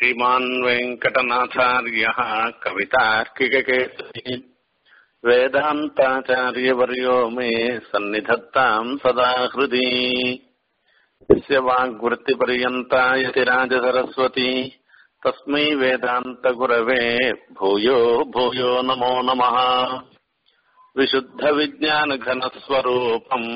श्रीमान् वेङ्कटनाथार्यः कवितार्किककेसरी वेदान्ताचार्यवर्यो मे सन्निधत्ताम् सदा हृदि यस्य वाग्वृत्तिपर्यन्ता यतिराजसरस्वती तस्मै वेदान्तगुरवे भूयो भूयो नमो नमः विशुद्धविज्ञानघनस्वरूपम्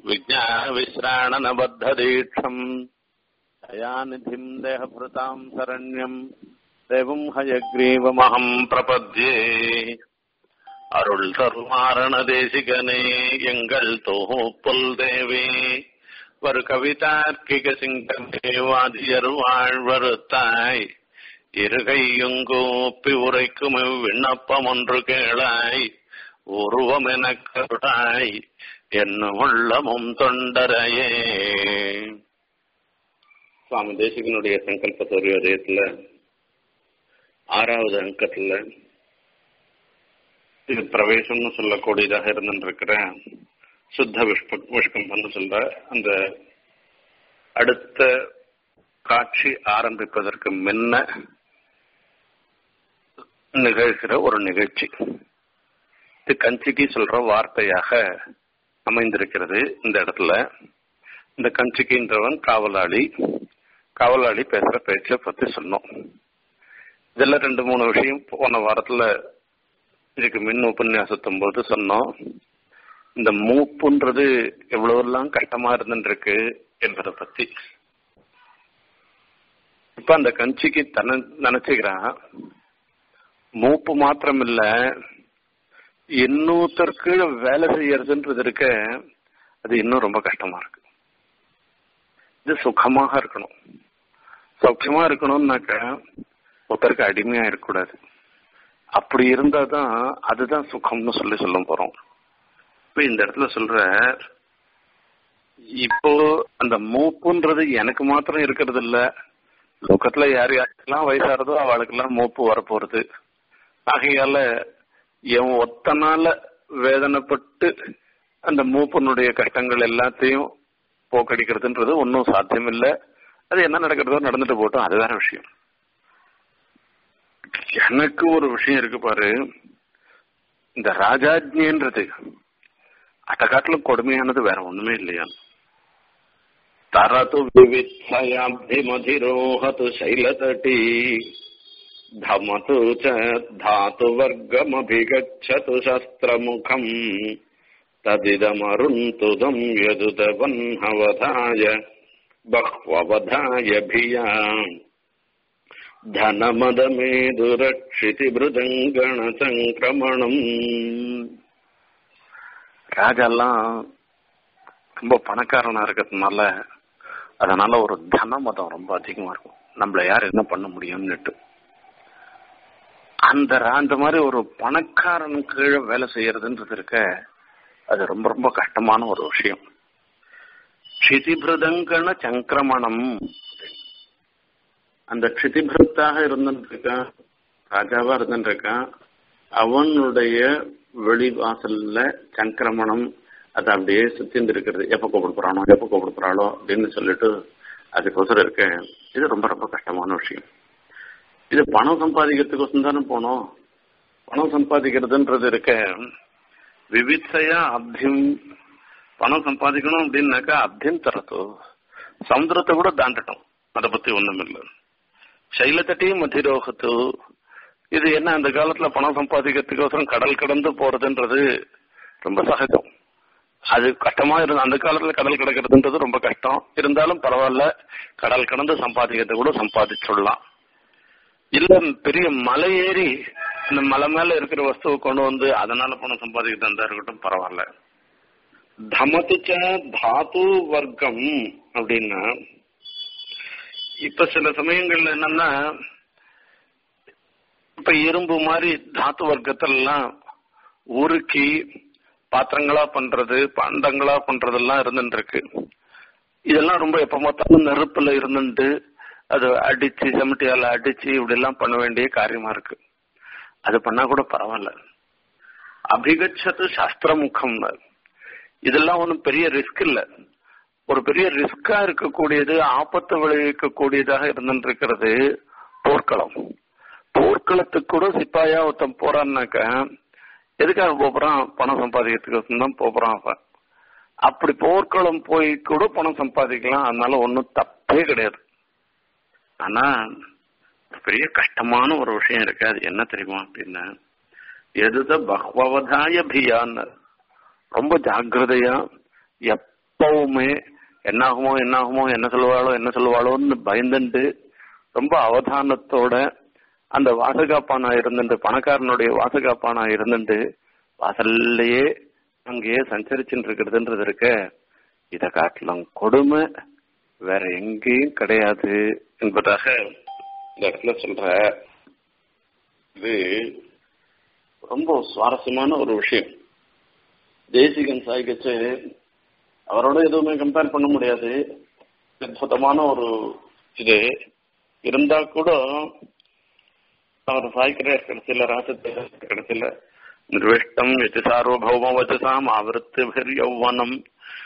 विज्ञानविश्राणनबद्धदीक्षम् दयानिधिम् देहभृताम् शरण्यम् देवम् हयग्रीवमहम् प्रपद्ये அருள் தருமாரண தேசிகனே எங்கள் தொகுப்புல் தேவி ஒரு கவிதார்க்கிக சிங்கமே வாதியர் வாழ்வருத்தாய் இருகையுங்கூப்பி உரைக்கும் விண்ணப்பம் ஒன்று கேளாய் உருவம் என கருடாய் என்ன உள்ளமும் தொண்டரையே சுவாமி தேசிகனுடைய சங்கல்ப சௌரியத்துல ஆறாவது அங்கத்துல இது பிரவேசம்னு சொல்லக்கூடியதாக இருந்துருக்கிற சுத்த விஷ்ப விஷ்கம்பன்னு சொல்ற அந்த அடுத்த காட்சி ஆரம்பிப்பதற்கு முன்ன நிகழ்கிற ஒரு நிகழ்ச்சி இது கஞ்சிக்கு சொல்ற வார்த்தையாக அமைந்திருக்கிறது இந்த இடத்துல இந்த கஞ்சிக்கின்றவன் காவலாளி காவலாளி பேசுற பேச்சை பத்தி சொன்னோம் இதுல ரெண்டு மூணு விஷயம் போன வாரத்துல இதுக்கு மின் உபன்யாசத்தும் போது சொன்னோம் இந்த மூப்புன்றது எவ்வளவெல்லாம் கஷ்டமா இருந்துருக்கு என்பதை பத்தி இப்ப அந்த கஞ்சிக்கு தன நினைச்சுக்கிறான் மூப்பு மாத்திரம் இல்ல இன்னொருத்தருக்கு வேலை செய்யறதுன்றது இருக்க அது இன்னும் ரொம்ப கஷ்டமா இருக்கு இது சுகமாக இருக்கணும் சௌக்கியமா இருக்கணும்னாக்க ஒருத்தருக்கு அடிமையா இருக்கக்கூடாது அப்படி இருந்தா தான் அதுதான் சுகம்னு சொல்லி சொல்ல போறோம் இப்ப இந்த இடத்துல சொல்ற இப்போ அந்த மூப்புன்றது எனக்கு மாத்திரம் இருக்கிறது இல்ல லோக்கத்துல யார் யாருக்கெல்லாம் வயசாறதோ அவளுக்கெல்லாம் மூப்பு வரப்போறது ஆகையால என் ஒத்தனால வேதனைப்பட்டு அந்த மூப்பனுடைய கஷ்டங்கள் எல்லாத்தையும் போக்கடிக்கிறதுன்றது ஒன்றும் சாத்தியம் இல்லை அது என்ன நடக்கிறதோ நடந்துட்டு போட்டோம் அது வேற விஷயம் எனக்கு ஒரு விஷயம் இருக்கு பாரு இந்த ராஜாஜ்யன்றது அத காட்டிலும் கொடுமையானது வேற ஒண்ணுமே இல்லையா தரது விவித்யாப்திமதிரோஹது சைலதட்டி தமது ச தாத்து வர்க்கமபிகச்சது சஸ்திரமுகம் ததிதமருந்துதம் யதுதவன்ஹவதாய பஹ்வவதாய பியா தனமதமேதுரட்சிதிபிருதங்கண சங்கிரமணம் ராஜெல்லாம் ரொம்ப பணக்காரனா இருக்கிறதுனால அதனால ஒரு தன மதம் ரொம்ப அதிகமா இருக்கும் நம்மள யார் என்ன பண்ண முடியும்னுட்டு அந்த அந்த மாதிரி ஒரு பணக்காரன் கீழே வேலை செய்யறதுன்றது இருக்க அது ரொம்ப ரொம்ப கஷ்டமான ஒரு விஷயம் க்ஷிதிபிருதங்கண சங்கிரமணம் அந்த க்ஷிதிபிருத்தாக இருந்துருக்கான் ராஜாவா இருந்துருக்கான் அவனுடைய வெளிவாசல்ல சங்கிரமணம் அது அப்படியே சுத்திந்து இருக்கிறது எப்ப கூப்பிடுறானோ எப்ப கூப்பிடுறாளோ அப்படின்னு சொல்லிட்டு அதுக்கோசரம் இருக்க இது ரொம்ப ரொம்ப கஷ்டமான விஷயம் இது பணம் சம்பாதிக்கிறதுக்கோசம் தானே போனோம் பணம் சம்பாதிக்கிறதுன்றது இருக்க விவித்சையா அப்தியம் பணம் சம்பாதிக்கணும் அப்படின்னாக்கா அப்தியம் தரத்தோ சமுதிரத்தை கூட தாண்டட்டும் அதை பத்தி ஒண்ணும் இல்லை சைலத்தட்டி மதிரோகத்து இது என்ன அந்த காலத்துல பணம் சம்பாதிக்கிறதுக்கோசரம் கடல் கடந்து போறதுன்றது ரொம்ப சகஜம் அது கஷ்டமா இருந்த அந்த காலத்துல கடல் கிடக்கிறதுன்றது ரொம்ப கஷ்டம் இருந்தாலும் பரவாயில்ல கடல் கடந்து சம்பாதிக்கிறது கூட சம்பாதிச்சுடலாம் இல்ல பெரிய மலை ஏறி இந்த மலை மேல இருக்கிற வஸ்துவை கொண்டு வந்து அதனால பணம் சம்பாதிக்கிறது இருந்தா இருக்கட்டும் பரவாயில்ல தமத்துச்ச தாத்து வர்க்கம் அப்படின்னா இப்ப சில சமயங்கள்ல என்னன்னா இப்ப இரும்பு மாதிரி தாத்து வர்க்கத்தெல்லாம் உருக்கி பாத்திரங்களா பண்றது பாண்டங்களா பண்றதெல்லாம் இருந்துட்டு இருக்கு இதெல்லாம் ரொம்ப எப்ப பார்த்தாலும் நெருப்புல இருந்துட்டு அது அடிச்சு செமட்டியால அடிச்சு இப்படி எல்லாம் பண்ண வேண்டிய காரியமா இருக்கு அது பண்ணா கூட பரவாயில்ல அபிகச்சது சாஸ்திரமுகம் இதெல்லாம் ஒன்றும் பெரிய ரிஸ்க் இல்ல ஒரு பெரிய ரிஸ்கா இருக்கக்கூடியது ஆபத்து விளைவிக்கக்கூடியதாக இருந்துட்டு இருக்கிறது போர் போர்க்களம் போர்க்களத்துக்கு கூட சிப்பாயா ஒருத்தன் போறான்னாக்க எதுக்காக போறான் பணம் சம்பாதிக்கிறதுக்கு தான் போறான் அவன் அப்படி போர்க்களம் போய் கூட பணம் சம்பாதிக்கலாம் அதனால ஒன்றும் தப்பே கிடையாது ஆனா பெரிய கஷ்டமான ஒரு விஷயம் இருக்கு அது என்ன தெரியுமா அப்படின்னா எதுத பகவதாய பியான்னு ரொம்ப ஜாக்கிரதையா எப்பவுமே என்னாகுமோ என்னாகுமோ என்ன சொல்லுவாளோ என்ன சொல்லுவாளோன்னு பயந்துட்டு ரொம்ப அவதானத்தோட அந்த வாசகாப்பானா இருந்துட்டு பணக்காரனுடைய வாசகாப்பானா இருந்துட்டு வாசல்லையே அங்கேயே சஞ்சரிச்சுட்டு இருக்கிறதுன்றது இருக்க இதை காட்டிலும் கொடுமை வேற எங்கேயும் கிடையாது என்பதாக இந்த இடத்துல சொல்ற இது ரொம்ப சுவாரஸ்யமான ஒரு விஷயம் தேசிகன் சாய்கச்சு அவரோட எதுவுமே கம்பேர் பண்ண முடியாது அற்புதமான ஒரு இது இருந்தா கூட அவர் சாய்க்கிறார் கடைசியில ராசத்துல கடைசியில நிர்விஷ்டம் எதி சார்வபௌம வச்சசாம் ஆவருத்திபிர் யௌவனம்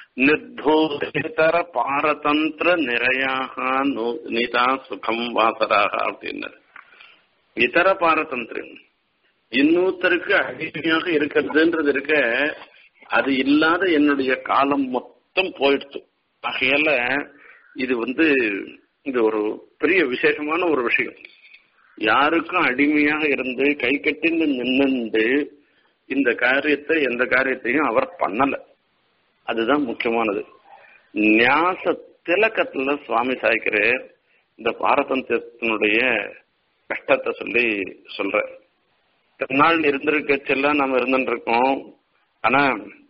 நிர்தூதர பாரதந்திர நிறையாக நீதா சுகம் வாசராக அப்படின்னாரு இதர பாரதந்திரம் இன்னொருத்தருக்கு அடிமையாக இருக்கிறதுன்றது இருக்க அது இல்லாத என்னுடைய காலம் மொத்தம் போயிடுச்சு ஆகையால இது வந்து இது ஒரு பெரிய விசேஷமான ஒரு விஷயம் யாருக்கும் அடிமையாக இருந்து கை கட்டின்னு நின்று இந்த காரியத்தை எந்த காரியத்தையும் அவர் பண்ணல அதுதான் முக்கியமானது ஞாச திலக்கத்துல சுவாமி சாய்க்கிற இந்த பாரதந்திரத்தினுடைய கஷ்டத்தை சொல்லி சொல்ற நாள் இருந்திருக்கச்செல்லாம் நம்ம இருந்துட்டு இருக்கோம் ஆனா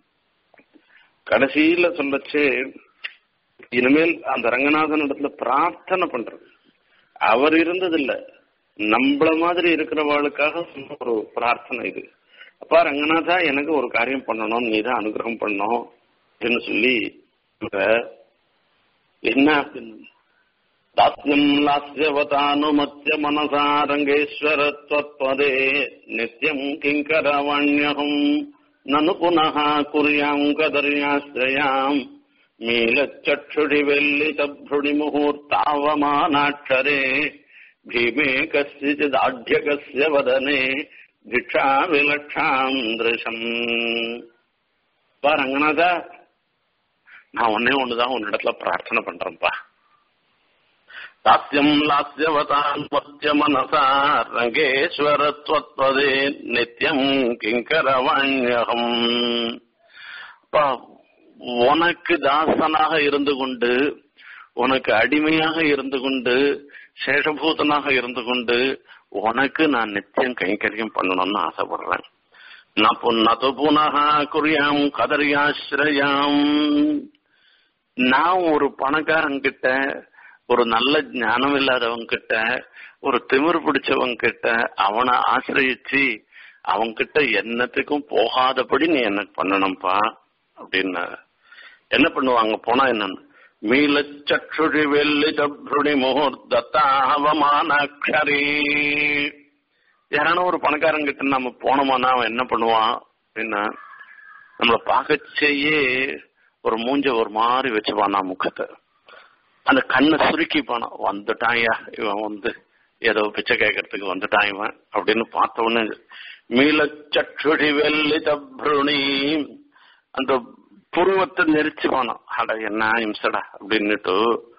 கடைசியில சொல்லச்சு இனிமேல் அந்த ரங்கநாதன் இடத்துல பிரார்த்தனை பண்றது அவர் இருந்ததில்ல நம்மள மாதிரி இருக்கிறவாளுக்காக ஒரு பிரார்த்தனை இது அப்பா ரங்கநாதா எனக்கு ஒரு காரியம் பண்ணணும் நீ தான் அனுகிரகம் பண்ணணும் அப்படின்னு சொல்லி என்ன தாத்யம் லாஸ்யவதானுமத்திய மனசா ரங்கேஸ்வரத்வத்பதே நித்யம் கிங்கரவாண்யகம் நனு புனः குர்யாம் கதர்யாஸ்ரயாம் மீலச்சक्षुषि வெல்லிதभ्रुणि முகூர்த்தாவமானாட்சரே भीमे कस्यचिदाढ्यकस्य वदने भिक्षा विलक्षाम् दृशम् பா ரங்கநாதா நான் ஒன்னே ஒண்ணுதான் உன்னிடத்துல பிரார்த்தனை பண்றேன்ப்பா தாஸ்யம் லாஸ்யவதான் மத்திய மனசா ரங்கேஸ்வரத்வத்வதே நித்யம் கிங்கரவாண்யகம் அப்பா உனக்கு தாசனாக இருந்து கொண்டு உனக்கு அடிமையாக இருந்து கொண்டு சேஷபூதனாக இருந்து கொண்டு உனக்கு நான் நித்தியம் கைங்கரியம் பண்ணணும்னு ஆசைப்படுறேன் நது புனக குறியாம் கதரியாசிரயாம் நான் ஒரு பணக்காரன் கிட்ட ஒரு நல்ல ஞானம் இல்லாதவங்க கிட்ட ஒரு திமிர் பிடிச்சவங்க கிட்ட அவனை ஆசிரியிச்சு அவங்க கிட்ட என்னத்துக்கும் போகாதபடி நீ எனக்கு பண்ணணும்ப்பா அப்படின்னு என்ன பண்ணுவாங்க போனா என்னன்னு மீலச்சಕ್ಷುಷಿ வெல்லிதப்ருணி முகூர்த்தாவமானாட்சரி யாரான ஒரு பணக்காரன் கிட்ட நம்ம போனோமானா அவன் என்ன பண்ணுவான் அப்படின்னா நம்மளை பார்க்கச்சேயே ஒரு மூஞ்ச ஒரு மாதிரி வச்சுப்பானா முகத்தை அந்த கண்ணை சுருக்கிப்பானா வந்துட்டான்யா இவன் வந்து ஏதோ பிச்சை கேட்கறதுக்கு வந்துட்டான் இவன் அப்படின்னு பார்த்த உடனே மீலச்சక్షుషి வெல்லிதப்ருணி அந்த புருவத்தை நெரிச்சுவானோ அட என்ன இம்சடா அப்படின்னுட்டு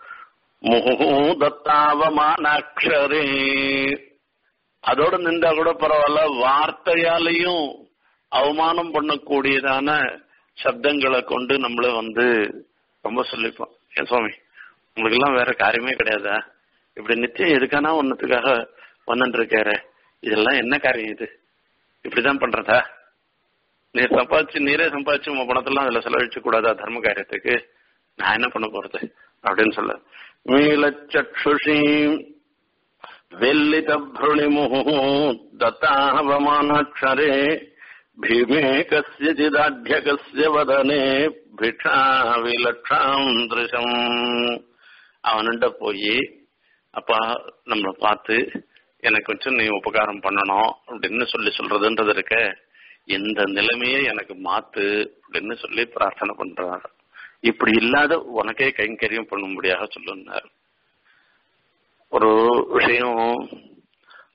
முகூதத்தாவமானாட்சரே அதோட நின்றா கூட பரவாயில்ல வார்த்தையாலையும் அவமானம் பண்ணக்கூடியதான சப்தங்களை கொண்டு நம்மள வந்து ரொம்ப சொல்லிப்போம் என் சுவாமி உங்களுக்கு எல்லாம் வேற காரியமே கிடையாதா இப்படி நிச்சயம் எதுக்கானா ஒன்னத்துக்காக வந்துட்டு இருக்காரு இதெல்லாம் என்ன காரியம் இது இப்படிதான் பண்றதா நீர் சம்பாதிச்சு நீரே சம்பாதிச்சு உங்க பணத்தெல்லாம் அதுல செலவழிச்சு கூடாதா தர்ம காரியத்துக்கு நான் என்ன பண்ண போறது அப்படின்னு சொல்ல மீலச்சಕ್ಷுஷி வெல்லிதப்ருணி முகு தத்தாவமானாட்சரே भीमे कस्यचिदाढ्यकस्य वदने भिक्षा விலட்சாம் திருஷம் அவன்கிட்ட போய் அப்பா நம்மளை பார்த்து எனக்கு கொஞ்சம் நீ உபகாரம் பண்ணணும் அப்படின்னு சொல்லி சொல்றதுன்றது இருக்க இந்த நிலைமையை எனக்கு மாத்து அப்படின்னு சொல்லி பிரார்த்தனை பண்றார் இப்படி இல்லாத உனக்கே கைங்கரியம் பண்ணும்படியாக சொல்லுனார் ஒரு விஷயம்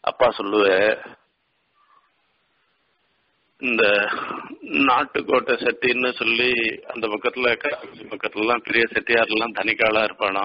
அப்பா சொல்லுவ இந்த நாட்டுக்கோட்டை செட்டின்னு சொல்லி அந்த பக்கத்துல கராச்சி பக்கத்துலலாம் பெரிய செட்டியார்லாம் தனிக்காலா இருப்பானா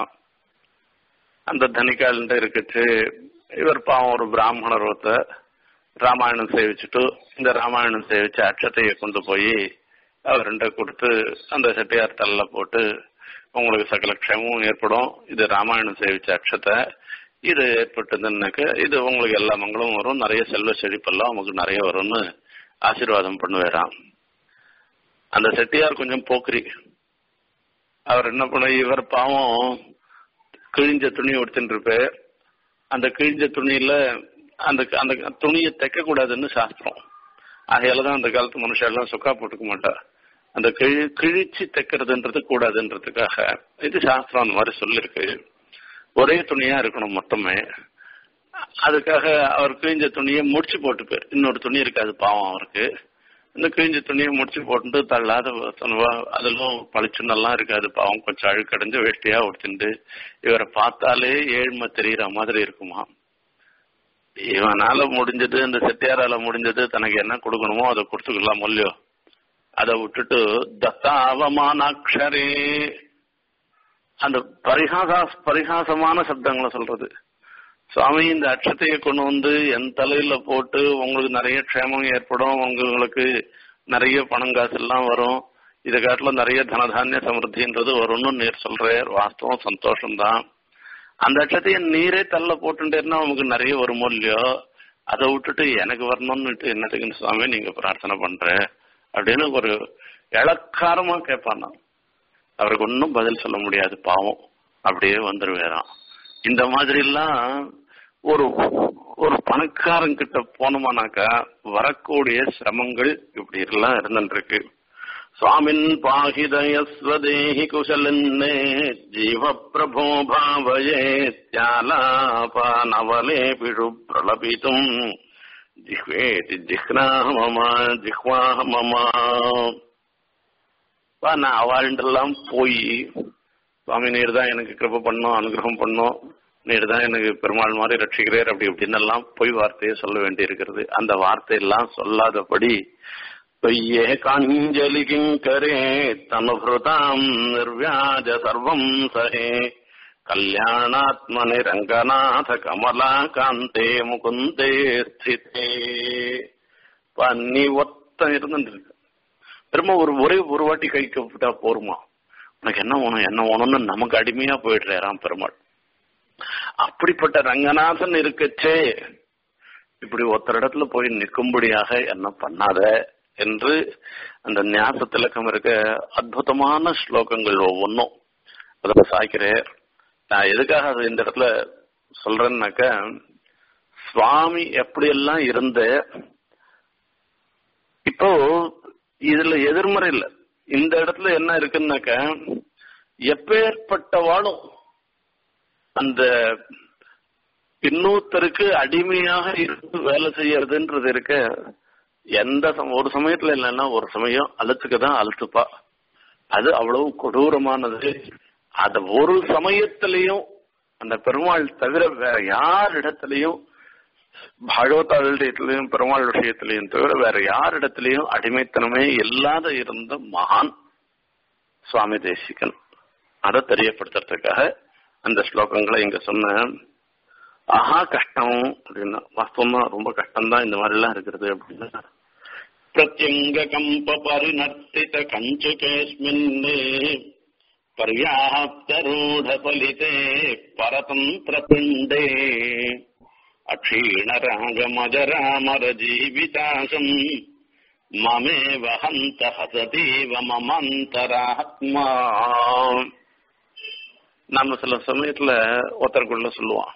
அந்த தனிக்கால்ன்ட்டு இருக்குச்சு இவர் பாவம் ஒரு பிராமணர் ஒருத்தர் ராமாயணம் சேவிச்சுட்டு இந்த ராமாயணம் சேவிச்ச அட்சத்தையை கொண்டு போய் அவர்கிட்ட கொடுத்து அந்த செட்டியார் தள்ள போட்டு உங்களுக்கு சகல க்ஷமும் ஏற்படும் இது ராமாயணம் சேவிச்ச அக்ஷத்தை இது ஏற்பட்டதுன்னாக்க இது உங்களுக்கு எல்லா மங்களும் வரும் நிறைய செல்வ செழிப்பெல்லாம் உங்களுக்கு நிறைய வரும்னு ஆசீர்வாதம் பண்ணுவாராம் அந்த செட்டியார் கொஞ்சம் போக்குரி அவர் என்ன பண்ண இவர் பாவம் கிழிஞ்ச துணி உடுத்துட்டு இருப்பார் அந்த கிழிஞ்ச துணியில அந்த அந்த துணியை தைக்க கூடாதுன்னு சாஸ்திரம் ஆகையால தான் அந்த காலத்து மனுஷன் எல்லாம் சொக்கா போட்டுக்க மாட்டா அந்த கிழி கிழிச்சு தைக்கிறதுன்றது கூடாதுன்றதுக்காக இது சாஸ்திரம் அந்த மாதிரி சொல்லிருக்கு ஒரே துணியா இருக்கணும் மொத்தமே அதுக்காக அவர் கிழிஞ்ச துணியை முடிச்சு போட்டுப்பார் இன்னொரு துணி இருக்காது பாவம் அவருக்கு இந்த கிழிஞ்ச துணியை முடிச்சு போட்டு தள்ளாத அதெல்லாம் பளிச்சுன்னெல்லாம் இருக்காது பாவம் கொஞ்சம் அழுக்கடைஞ்ச வேஷ்டியா உடுத்துட்டு இவரை பார்த்தாலே ஏழ்மை தெரியற மாதிரி இருக்குமா இவனால முடிஞ்சது இந்த செட்டியாரால முடிஞ்சது தனக்கு என்ன கொடுக்கணுமோ அதை கொடுத்துக்கலாம் மொழியோ அதை விட்டுட்டு தத்தாவமானாட்சரே அந்த பரிகாச பரிகாசமான சப்தங்களை சொல்றது சுவாமி இந்த அட்சத்தையை கொண்டு வந்து என் தலையில போட்டு உங்களுக்கு நிறைய க்ஷேமம் ஏற்படும் உங்களுக்கு நிறைய பணம் காசு எல்லாம் வரும் இதை காட்டில நிறைய தனதானிய சமிருத்தின்றது வரும்னு நீர் சொல்றார் வாஸ்தவம் சந்தோஷம்தான் அந்த அட்சத்தையை நீரே தள்ள போட்டுட்டேன்னா உங்களுக்கு நிறைய வருமோ இல்லையோ அதை விட்டுட்டு எனக்கு வரணும்னுட்டு என்னத்துக்குன்னு சுவாமி நீங்க பிரார்த்தனை பண்ற அப்படின்னு ஒரு இளக்காரமா கேட்பான் அவருக்கு ஒன்றும் பதில் சொல்ல முடியாது பாவம் அப்படியே வந்துருவேறான் இந்த மாதிரி எல்லாம் ஒரு ஒரு பணக்காரன் கிட்ட போனோமானாக்கா வரக்கூடிய சிரமங்கள் இப்படி எல்லாம் இருந்துருக்கு சுவாமின் பாகிதயஸ்வதேஹி குசலன்னே ஜீவ பிரபோ பாவயே தியாலாபானவலே பிழு பிரலபித்தும் ஜிஹ்வேதி ஜிஹ்னா மமா ஜிஹ்வா மமா நான் அவள்கிட்டெல்லாம் போய் சுவாமி நீர் தான் எனக்கு கிருப பண்ணோம் அனுகிரகம் பண்ணோம் நீர் தான் எனக்கு பெருமாள் மாதிரி ரட்சிக்கிறேர் அப்படி இப்படின்னு எல்லாம் பொய் வார்த்தையை சொல்ல வேண்டி இருக்கிறது அந்த வார்த்தையெல்லாம் சொல்லாதபடி தொய்யே காஞ்சலி கிங்கரே தனுபிருதாம் நிர்வியாஜ சர்வம் சஹே கல்யாணாத்மனி ரங்கநாத கமலா காந்தே முகுந்தே ஸ்திதே நீ ஒத்த இருந்துருக்கு திரும்ப ஒரு ஒரே ஒரு வாட்டி கைக்கப்பட்டா போருமா உனக்கு என்ன வேணும் என்ன வேணும்னு நமக்கு அடிமையா போயிடுறாராம் பெருமாள் அப்படிப்பட்ட ரங்கநாதன் இருக்கச்சே இப்படி ஒருத்தர் இடத்துல போய் நிற்கும்படியாக என்ன பண்ணாத என்று அந்த ஞாச திலக்கம் இருக்க அற்புதமான ஸ்லோகங்கள் ஒவ்வொன்றும் அதில் சாய்க்கிறேன் நான் எதுக்காக அது இந்த இடத்துல சொல்றேன்னாக்க சுவாமி எப்படியெல்லாம் இருந்த இப்போ இதுல எதிர்மறை இல்லை இந்த இடத்துல என்ன இருக்குன்னாக்க எப்பேற்பட்டவாளும் அந்த இன்னொருத்தருக்கு அடிமையாக இருந்து வேலை செய்யறதுன்றது இருக்க எந்த ஒரு சமயத்துல இல்லைன்னா ஒரு சமயம் அழுத்துக்கு தான் அழுத்துப்பா அது அவ்வளவு கொடூரமானது அத ஒரு சமயத்திலையும் அந்த பெருமாள் தவிர வேற யார் இடத்துலையும் பாகவதாளிடத்திலையும் பெருமாள் விஷயத்திலையும் தவிர வேற யார் இடத்துலையும் அடிமைத்தனமே இல்லாத இருந்த மகான் சுவாமி தேசிகன் அதை தெரியப்படுத்துறதுக்காக அந்த ஸ்லோகங்களை இங்க சொன்ன ஆஹா கஷ்டம் அப்படின்னா வாஸ்தவமா ரொம்ப கஷ்டம்தான் இந்த மாதிரி எல்லாம் இருக்கிறது அப்படின்னா பிரத்யங்க கம்ப பரிணர்த்தித கஞ்சுகேஸ்மின் பர்யாப்தரூಢ பலிதே பரதந்திர பிண்டே அக்ஷீணராகமஜராமர ஜீவிதாசம் மமே வஹந்த ஹசதீவ மமந்தராத்மா நம்ம சில சமயத்துல ஒருத்தருக்குள்ள சொல்லுவான்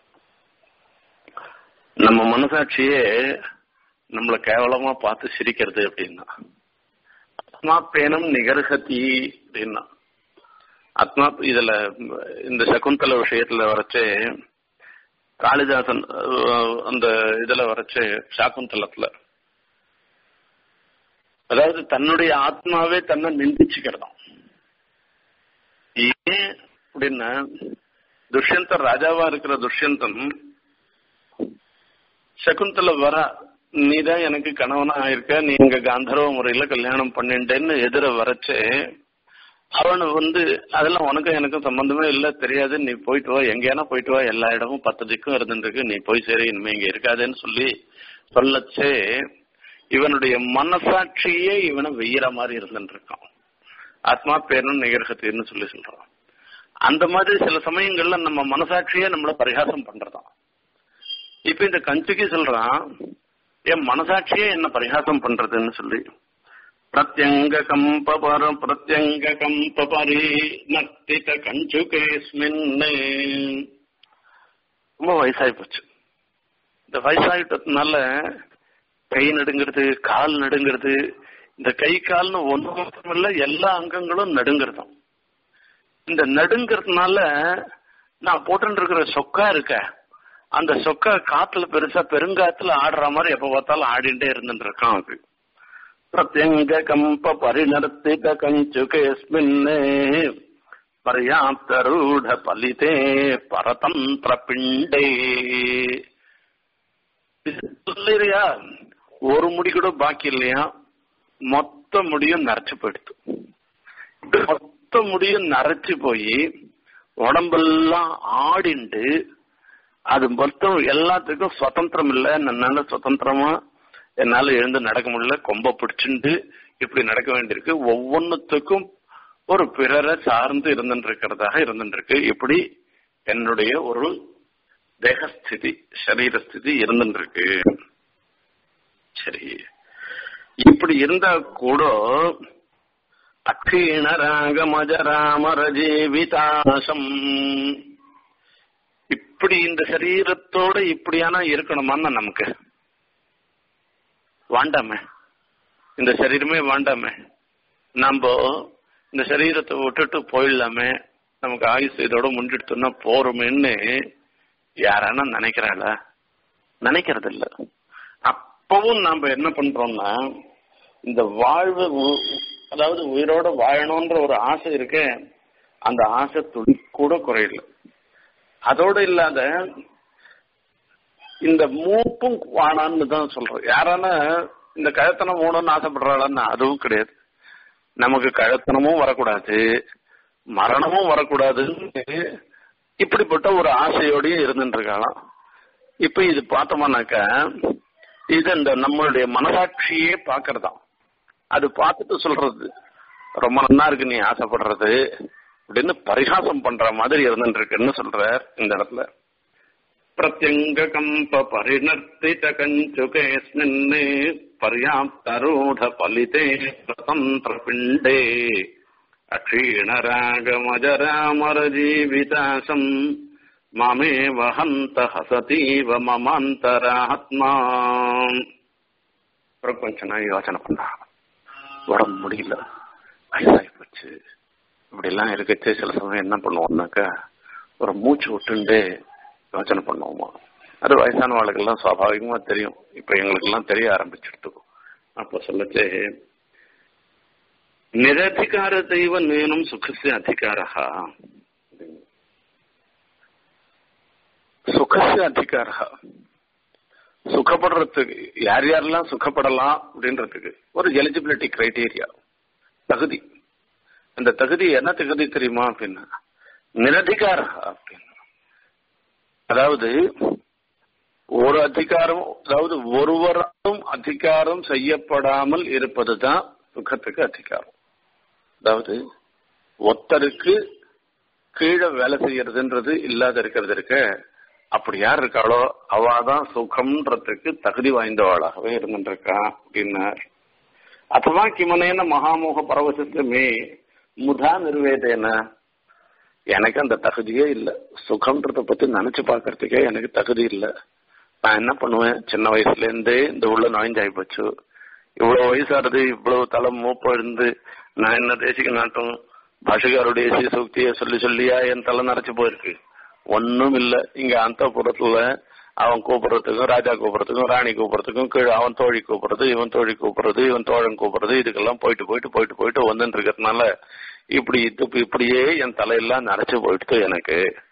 நம்ம மனசாட்சியே நம்மள கேவலமா பார்த்து சிரிக்கிறது அப்படின்னா ஆத்மா பேனம் நிகர்கதி அப்படின்னா ஆத்மா இதுல இந்த சகுந்தல விஷயத்துல வரைச்சு காளிதாசன் அந்த இதுல வரைச்சு சாக்குந்தலத்துல அதாவது தன்னுடைய ஆத்மாவே தன்னை நிந்திச்சுக்கிறதாம் ஏன் அப்படின்னா துஷ்யந்தன் ராஜாவா இருக்கிற துஷ்யந்தன் சகுந்தல வர நீதான் எனக்கு கணவனா ஆயிருக்க நீ இங்க காந்தர்வ முறையில கல்யாணம் பண்ணிட்டேன்னு எதிர வரைச்சு அவனு வந்து அதெல்லாம் உனக்கும் எனக்கும் சம்பந்தமே இல்ல தெரியாது நீ போயிட்டு வா எங்கேனா போயிட்டு வா எல்லா இடமும் பத்து திக்கும் இருந்துருக்கு நீ போய் சரி இனிமே இங்க இருக்காதேன்னு சொல்லி சொல்லச்சே இவனுடைய மனசாட்சியே இவனை வெய்யற மாதிரி இருந்துட்டு இருக்கான் ஆத்மா பேரனும் நிகர்கத்தின்னு சொல்லி சொல்றான் அந்த மாதிரி சில சமயங்கள்ல நம்ம மனசாட்சியே நம்மள பரிகாசம் பண்றதாம் இப்ப இந்த கஞ்சுக்கு சொல்றான் என் மனசாட்சியே என்ன பரிகாசம் பண்றதுன்னு சொல்லி பிரத்யங்க கம்ப பர பிரத்யங்க கம்ப பரி நர்த்தித கஞ்சுகேஸ்மின் ரொம்ப வயசாகி போச்சு இந்த வயசாகிட்டதுனால கை நடுங்கிறது கால் நடுங்கிறது இந்த கை கால்னு ஒன்று மட்டும் இல்ல எல்லா அங்கங்களும் நடுங்கிறதும் இந்த நடுங்கிறதுனால நான் போட்டு இருக்கிற சொக்கா இருக்க அந்த சொக்கா காத்துல பெருசா பெருங்காத்துல ஆடுற மாதிரி எப்ப பார்த்தாலும் ஆடிண்டே இருந்துட்டு இருக்கான் அது பிரத்யங்க கம்ப பரிணர்த்தித கஞ்சுகேஸ்மின் பர்யாப்தரூட பலிதே பரதந்திர பிண்டே சொல்லிறியா ஒரு முடி கூட பாக்கி இல்லையா மொத்த முடியும் நரைச்சு போயிடுது மொத்த முடியும் நரைச்சு போய் உடம்பெல்லாம் ஆடிண்டு அது மொத்தம் எல்லாத்துக்கும் சுதந்திரம் இல்ல என்னால சுதந்திரமா என்னால எழுந்து நடக்க முடியல கொம்ப பிடிச்சுண்டு இப்படி நடக்க வேண்டியிருக்கு ஒவ்வொன்னுத்துக்கும் ஒரு பிறரை சார்ந்து இருந்துட்டு இருக்கிறதாக இருந்துட்டு இருக்கு இப்படி என்னுடைய ஒரு தேகஸ்திதி சரீரஸ்திதி இருந்துட்டு இருக்கு சரி இப்படி இருந்தா கூட அக்கீண ராகமஜ ராமர ஜீவிதாசம் இப்படி இந்த சரீரத்தோட இப்படியானா இருக்கணுமான்னு நமக்கு வாண்டாமே இந்த சரீரமே வாண்டாமே நம்ம இந்த சரீரத்தை விட்டுட்டு போயிடலாமே நமக்கு ஆயுசு இதோட முடிஞ்சிடுத்தோம்னா போறோமேன்னு யாரானா நினைக்கிறாளா நினைக்கிறது இல்ல அப்பவும் நாம என்ன பண்றோம்னா இந்த வாழ்வு அதாவது உயிரோட வாழணும்ன்ற ஒரு ஆசை இருக்கே அந்த ஆசை துளி கூட குறையல அதோட இல்லாத இந்த மூப்பும் வானான்னு தான் சொல்றோம் யாரான இந்த கழத்தனம் மூணுன்னு ஆசைப்படுறாளான்னு அதுவும் கிடையாது நமக்கு கழத்தனமும் வரக்கூடாது மரணமும் வரக்கூடாதுன்னு இப்படிப்பட்ட ஒரு ஆசையோடய இருந்துட்டு இருக்கலாம் இப்ப இது பார்த்தோம்னாக்கா இது இந்த நம்மளுடைய மனசாட்சியே பாக்குறதா அது பார்த்துட்டு சொல்றது ரொம்ப நல்லா இருக்கு நீ ஆசைப்படுறது அப்படின்னு பரிகாசம் பண்ற மாதிரி இருந்துட்டு இருக்குன்னு சொல்றார் இந்த இடத்துல பிரத்யங்க கம்ப பரிணர்த்தித கஞ்சுகேஸ்மின் பர்யாப்தரூட பலிதே சுதந்திர பிண்டே அக்ஷீணராகமஜராமர ஜீவிதாசம் மாமே வஹந்த ஹசதீவ மமாந்தராத்மா அப்புறம் கொஞ்ச நாள் யோசனை பண்ணாங்க உடம்பு முடியல வயசாகி போச்சு இப்படிலாம் இருக்கச்சு சில சமயம் என்ன பண்ணுவோம்னாக்கா ஒரு மூச்சு விட்டுண்டு யோசனை பண்ணுவோமா அது வயசான வாழ்க்கெல்லாம் சுவாபாவிகமா தெரியும் இப்ப எங்களுக்கெல்லாம் தெரிய ஆரம்பிச்சிடுது அப்ப சொல்லச்சே நிரதிகார தெய்வ நேனும் சுகசிய அதிகாரா சுகசிய அதிகாரா சுகப்படுறதுக்கு யார் யாரெல்லாம் சுகப்படலாம் அப்படின்றதுக்கு ஒரு எலிஜிபிலிட்டி கிரைட்டீரியா தகுதி அந்த தகுதி என்ன தகுதி தெரியுமா அப்படின்னா நிரதிகார அப்படின்னு அதாவது ஒரு அதிகாரம் அதாவது ஒருவரும் அதிகாரம் செய்யப்படாமல் இருப்பதுதான் சுகத்துக்கு அதிகாரம் அதாவது ஒத்தருக்கு கீழே வேலை செய்யறதுன்றது இல்லாத இருக்கிறது இருக்க அப்படி யார் இருக்காளோ அவாதான் சுகம்ன்றதுக்கு தகுதி வாய்ந்தவாளாகவே இருந்துருக்கா அப்படின்னார் ಅಥವಾ ಕಿಮನೇನ மகாமோக பரவசத்துமே முதா நிர்வேதேன எனக்கு அந்த தகுதியே இல்லை சுகம்ன்றத பத்தி நினைச்சு பாக்குறதுக்கே எனக்கு தகுதி இல்லை நான் என்ன பண்ணுவேன் சின்ன வயசுல இருந்தே இந்த உள்ள நுழைஞ்சாய் போச்சு இவ்வளவு வயசானது இவ்வளவு தலை மூப்ப இருந்து நான் என்ன தேசிக நாட்டம் பாஷகாருடைய சூக்திய சொல்லி சொல்லியா என் தலை நரைச்சு போயிருக்கு ஒன்னும் இல்ல இங்க அந்த புறத்துல அவன் கூப்பிடுறதுக்கும் ராஜா கூப்பிடுறதுக்கும் ராணி கூப்பிடுறதுக்கும் கீழே அவன் தோழி கூப்பிடுறது இவன் தோழி கூப்பிடுறது இவன் தோழன் கூப்பிடுறது இதுக்கெல்லாம் போயிட்டு போயிட்டு போயிட்டு போயிட்டு வந்துட்டு இருக்கிறதுனால இப்படி இது இப்படியே என் தலையெல்லாம் நரைச்சு போயிட்டு எனக்கு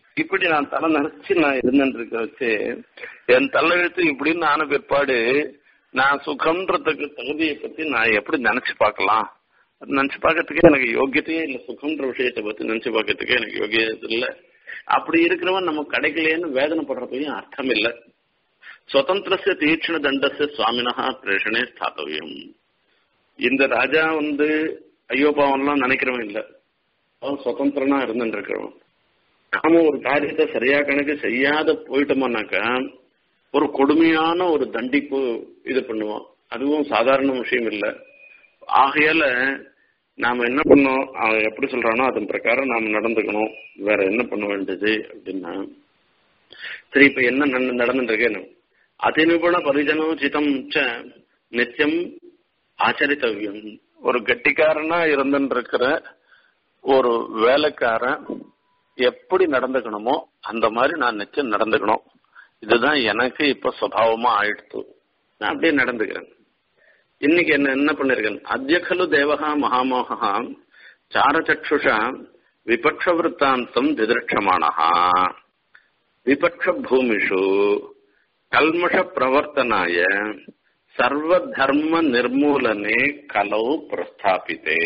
இப்படி நான் தலை நினைச்சு நான் இருந்துட்டு இருக்க வச்சு என் தலையெழுத்து இப்படின்னு ஆன பிற்பாடு நான் சுகம்ன்றதுக்கு தகுதியை பத்தி நான் எப்படி நினைச்சு பார்க்கலாம் அது நினைச்சு பார்க்கறதுக்கே எனக்கு யோகியத்தையே இல்லை சுகம்ன்ற விஷயத்தை பத்தி நினைச்சு பார்க்கறதுக்கே எனக்கு யோகியத்தை இல்லை அப்படி இருக்கிறவன் நம்ம கிடைக்கலையேன்னு வேதனைப்படுறதுக்கும் அர்த்தம் இல்லை சுதந்திரச தீட்சண தண்டச சுவாமினஹா பிரேஷனே ஸ்தாபவியம் இந்த ராஜா வந்து ஐயோ பாவம்லாம் நினைக்கிறவன் இல்லை அவன் சுதந்திரனா இருந்துட்டு இருக்கிறவன் நாம ஒரு காரியத்தை சரியா கணக்கு செய்யாத போயிட்டோம்னாக்கா ஒரு கொடுமையான ஒரு தண்டிப்பு இது பண்ணுவோம் அதுவும் சாதாரண விஷயம் இல்லை ஆகையால நாம என்ன பண்ணோம் அவன் எப்படி சொல்றானோ அதன் பிரகாரம் நாம நடந்துக்கணும் வேற என்ன பண்ண வேண்டியது அப்படின்னா சரி இப்ப என்ன நடந்துட்டு இருக்கேன் அதிநிபுண பரிஜனோச்சிதம் ச நித்தியம் ஆச்சரித்தவியம் ஒரு கெட்டிக்காரனா இருந்துட்டு இருக்கிற ஒரு வேலைக்காரன் எப்படி நடந்துக்கணுமோ அந்த மாதிரி நான் நிச்சயம் நடந்துக்கணும் இதுதான் எனக்கு இப்ப சுவாவமா ஆயிடுத்து நான் அப்படியே நடந்துக்கிறேன் இன்னைக்கு என்ன என்ன பண்ணிருக்கேன் அத்தியகலு தேவகா மகாமோகா சாரச்சக்ஷுஷா விபக்ஷ விற்த்தாந்தம் திதிருட்சமானஹா விபக்ஷ பூமிஷு கல்மஷ பிரவர்த்தனாய சர்வ தர்ம நிர்மூலனே கலவு பிரஸ்தாபித்தே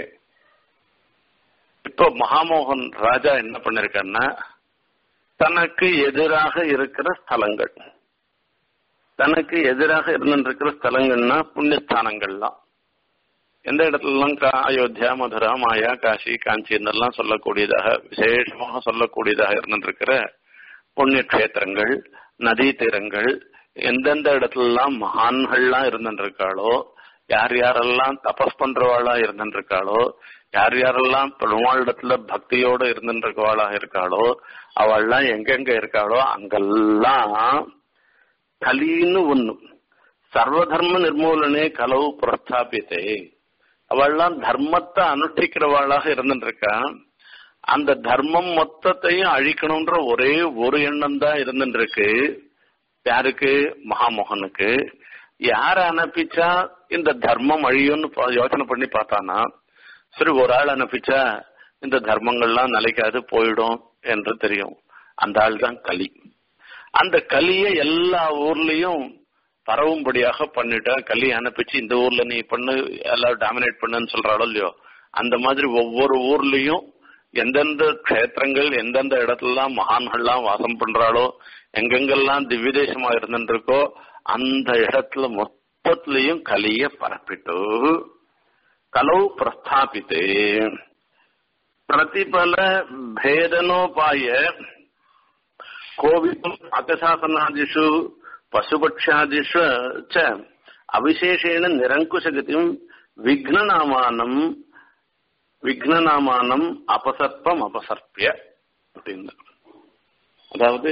இப்போ மகாமோகன் ராஜா என்ன பண்ணிருக்காருன்னா தனக்கு எதிராக இருக்கிற ஸ்தலங்கள் தனக்கு எதிராக இருந்துருக்கிற ஸ்தலங்கள்னா புண்ணியஸ்தானங்கள்லாம் எந்த இடத்துலலாம் அயோத்தியா மதுரா மாயா காசி காஞ்சி என்னெல்லாம் சொல்லக்கூடியதாக விசேஷமாக சொல்லக்கூடியதாக இருந்துருக்கிற புண்ணிய கஷேத்திரங்கள் நதி தீரங்கள் எந்தெந்த இடத்துலலாம் மகான்கள்லாம் இருந்துருக்காளோ யார் யாரெல்லாம் தபஸ் பண்றவாளா இருந்துருக்காளோ யார் யாரெல்லாம் பெருமாளிடத்துல பக்தியோட இருந்துருக்கவாளா இருக்காளோ அவள்லாம் எங்கெங்க இருக்காளோ அங்கெல்லாம் கலின்னு ஒண்ணு சர்வதர்ம நிர்மூலனே கலவு பிரஸ்தாபித்தே அவள்லாம் தர்மத்தை அனுஷ்டிக்கிறவாளாக இருந்துருக்கா அந்த தர்மம் மொத்தத்தையும் அழிக்கணும்ன்ற ஒரே ஒரு எண்ணம் தான் இருந்துருக்கு யாருக்கு மகாமோகனுக்கு யார அனுப்பிச்சா இந்த தர்மம் அழியும்னு யோசனை பண்ணி பார்த்தானா சரி ஒரு ஆள் அனுப்பிச்சா இந்த தர்மங்கள்லாம் நிலைக்காது போயிடும் என்று தெரியும் அந்த ஆள் தான் கலி அந்த கலியை எல்லா ஊர்லயும் பரவும்படியாக பண்ணிட்டா கலி அனுப்பிச்சு இந்த ஊர்ல நீ பண்ணு எல்லாரும் டாமினேட் பண்ணுன்னு சொல்றாளோ இல்லையோ அந்த மாதிரி ஒவ்வொரு ஊர்லயும் எந்தெந்த கஷேத்திரங்கள் எந்தெந்த இடத்துலலாம் மகான்கள்லாம் வாசம் பண்றாளோ எங்கெங்கெல்லாம் திவ்ய தேசமா இருந்துருக்கோ அந்த இடத்துல மொத்தத்திலையும் கலிய பரப்பிட்டு கலவு பிரஸ்தாபித்து பிரதிபல பேதனோபாய கோவிலும் அகசாசனாதிஷு பசுபக்ஷாதிஷு ச அவிசேஷேன நிரங்குஷகதியும் விக்னநாமானம் விக்னநாமானம் அபசர்ப்பம் அபசர்ப்பிய அப்படின்னு அதாவது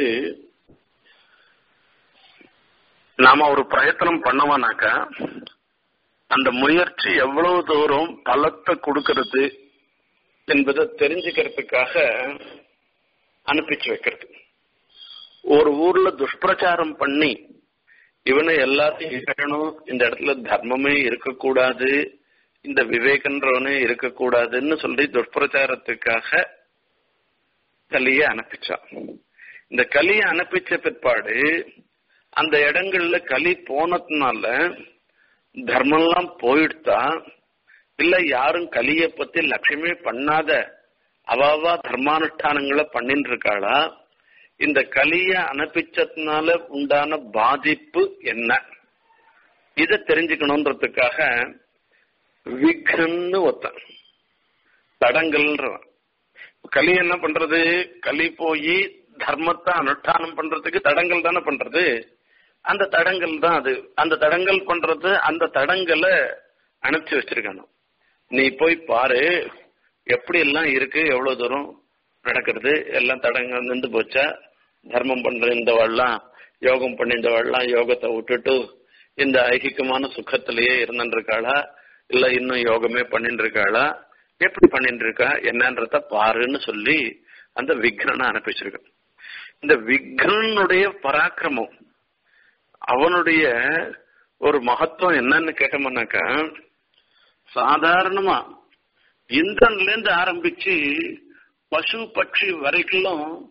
நாம ஒரு பிரயத்தனம் பண்ணோம்னாக்கா அந்த முயற்சி எவ்வளவு தூரம் பலத்தை கொடுக்கறது என்பதை தெரிஞ்சுக்கிறதுக்காக அனுப்பிச்சு வைக்கிறது ஒரு ஊர்ல துஷ்பிரச்சாரம் பண்ணி இவனை எல்லாத்தையும் இழக்கணும் இந்த இடத்துல தர்மமே இருக்கக்கூடாது இந்த விவேகன்றவனே இருக்கக்கூடாதுன்னு சொல்லி துஷ்பிரச்சாரத்துக்காக கலிய அனுப்பிச்சான் இந்த கலிய அனுப்பிச்ச பிற்பாடு அந்த இடங்கள்ல களி போனதுனால தர்மம்லாம் போயிடுத்தா இல்ல யாரும் கலிய பத்தி லட்சியமே பண்ணாத அவாவா தர்மானுஷ்டானங்களை பண்ணிட்டு இருக்காளா இந்த கலிய அனுப்பிச்சதுனால உண்டான பாதிப்பு என்ன இத தெரிஞ்சுக்கணுன்றதுக்காக விகன்னு ஒத்தன் தடங்கள்ன்றவன் களி என்ன பண்றது களி போய் தர்மத்தை அனுஷ்டானம் பண்றதுக்கு தடங்கள் தானே பண்றது அந்த தடங்கள் தான் அது அந்த தடங்கள் பண்றது அந்த தடங்களை அனுப்பிச்சு வச்சிருக்கணும் நீ போய் பாரு எப்படி எல்லாம் இருக்கு எவ்வளவு தூரம் நடக்கிறது எல்லாம் தடங்கள் நின்று போச்சா தர்மம் பண்ற இந்த வாழலாம் யோகம் பண்ணி இந்த வாழலாம் யோகத்தை விட்டுட்டு இந்த ஐகிகமான சுகத்திலேயே இருந்துட்டு இருக்காளா இல்ல இன்னும் யோகமே பண்ணிட்டு இருக்காளா எப்படி பண்ணிட்டு இருக்கா என்னன்றத பாருன்னு சொல்லி அந்த விக்ரனை அனுப்பிச்சிருக்க இந்த விக்ரனுடைய பராக்கிரமம் அவனுடைய ஒரு மகத்துவம் என்னன்னு கேட்டோம்னாக்கா சாதாரணமா இந்திரன்ல இருந்து ஆரம்பிச்சு பசு பட்சி வரைக்கும்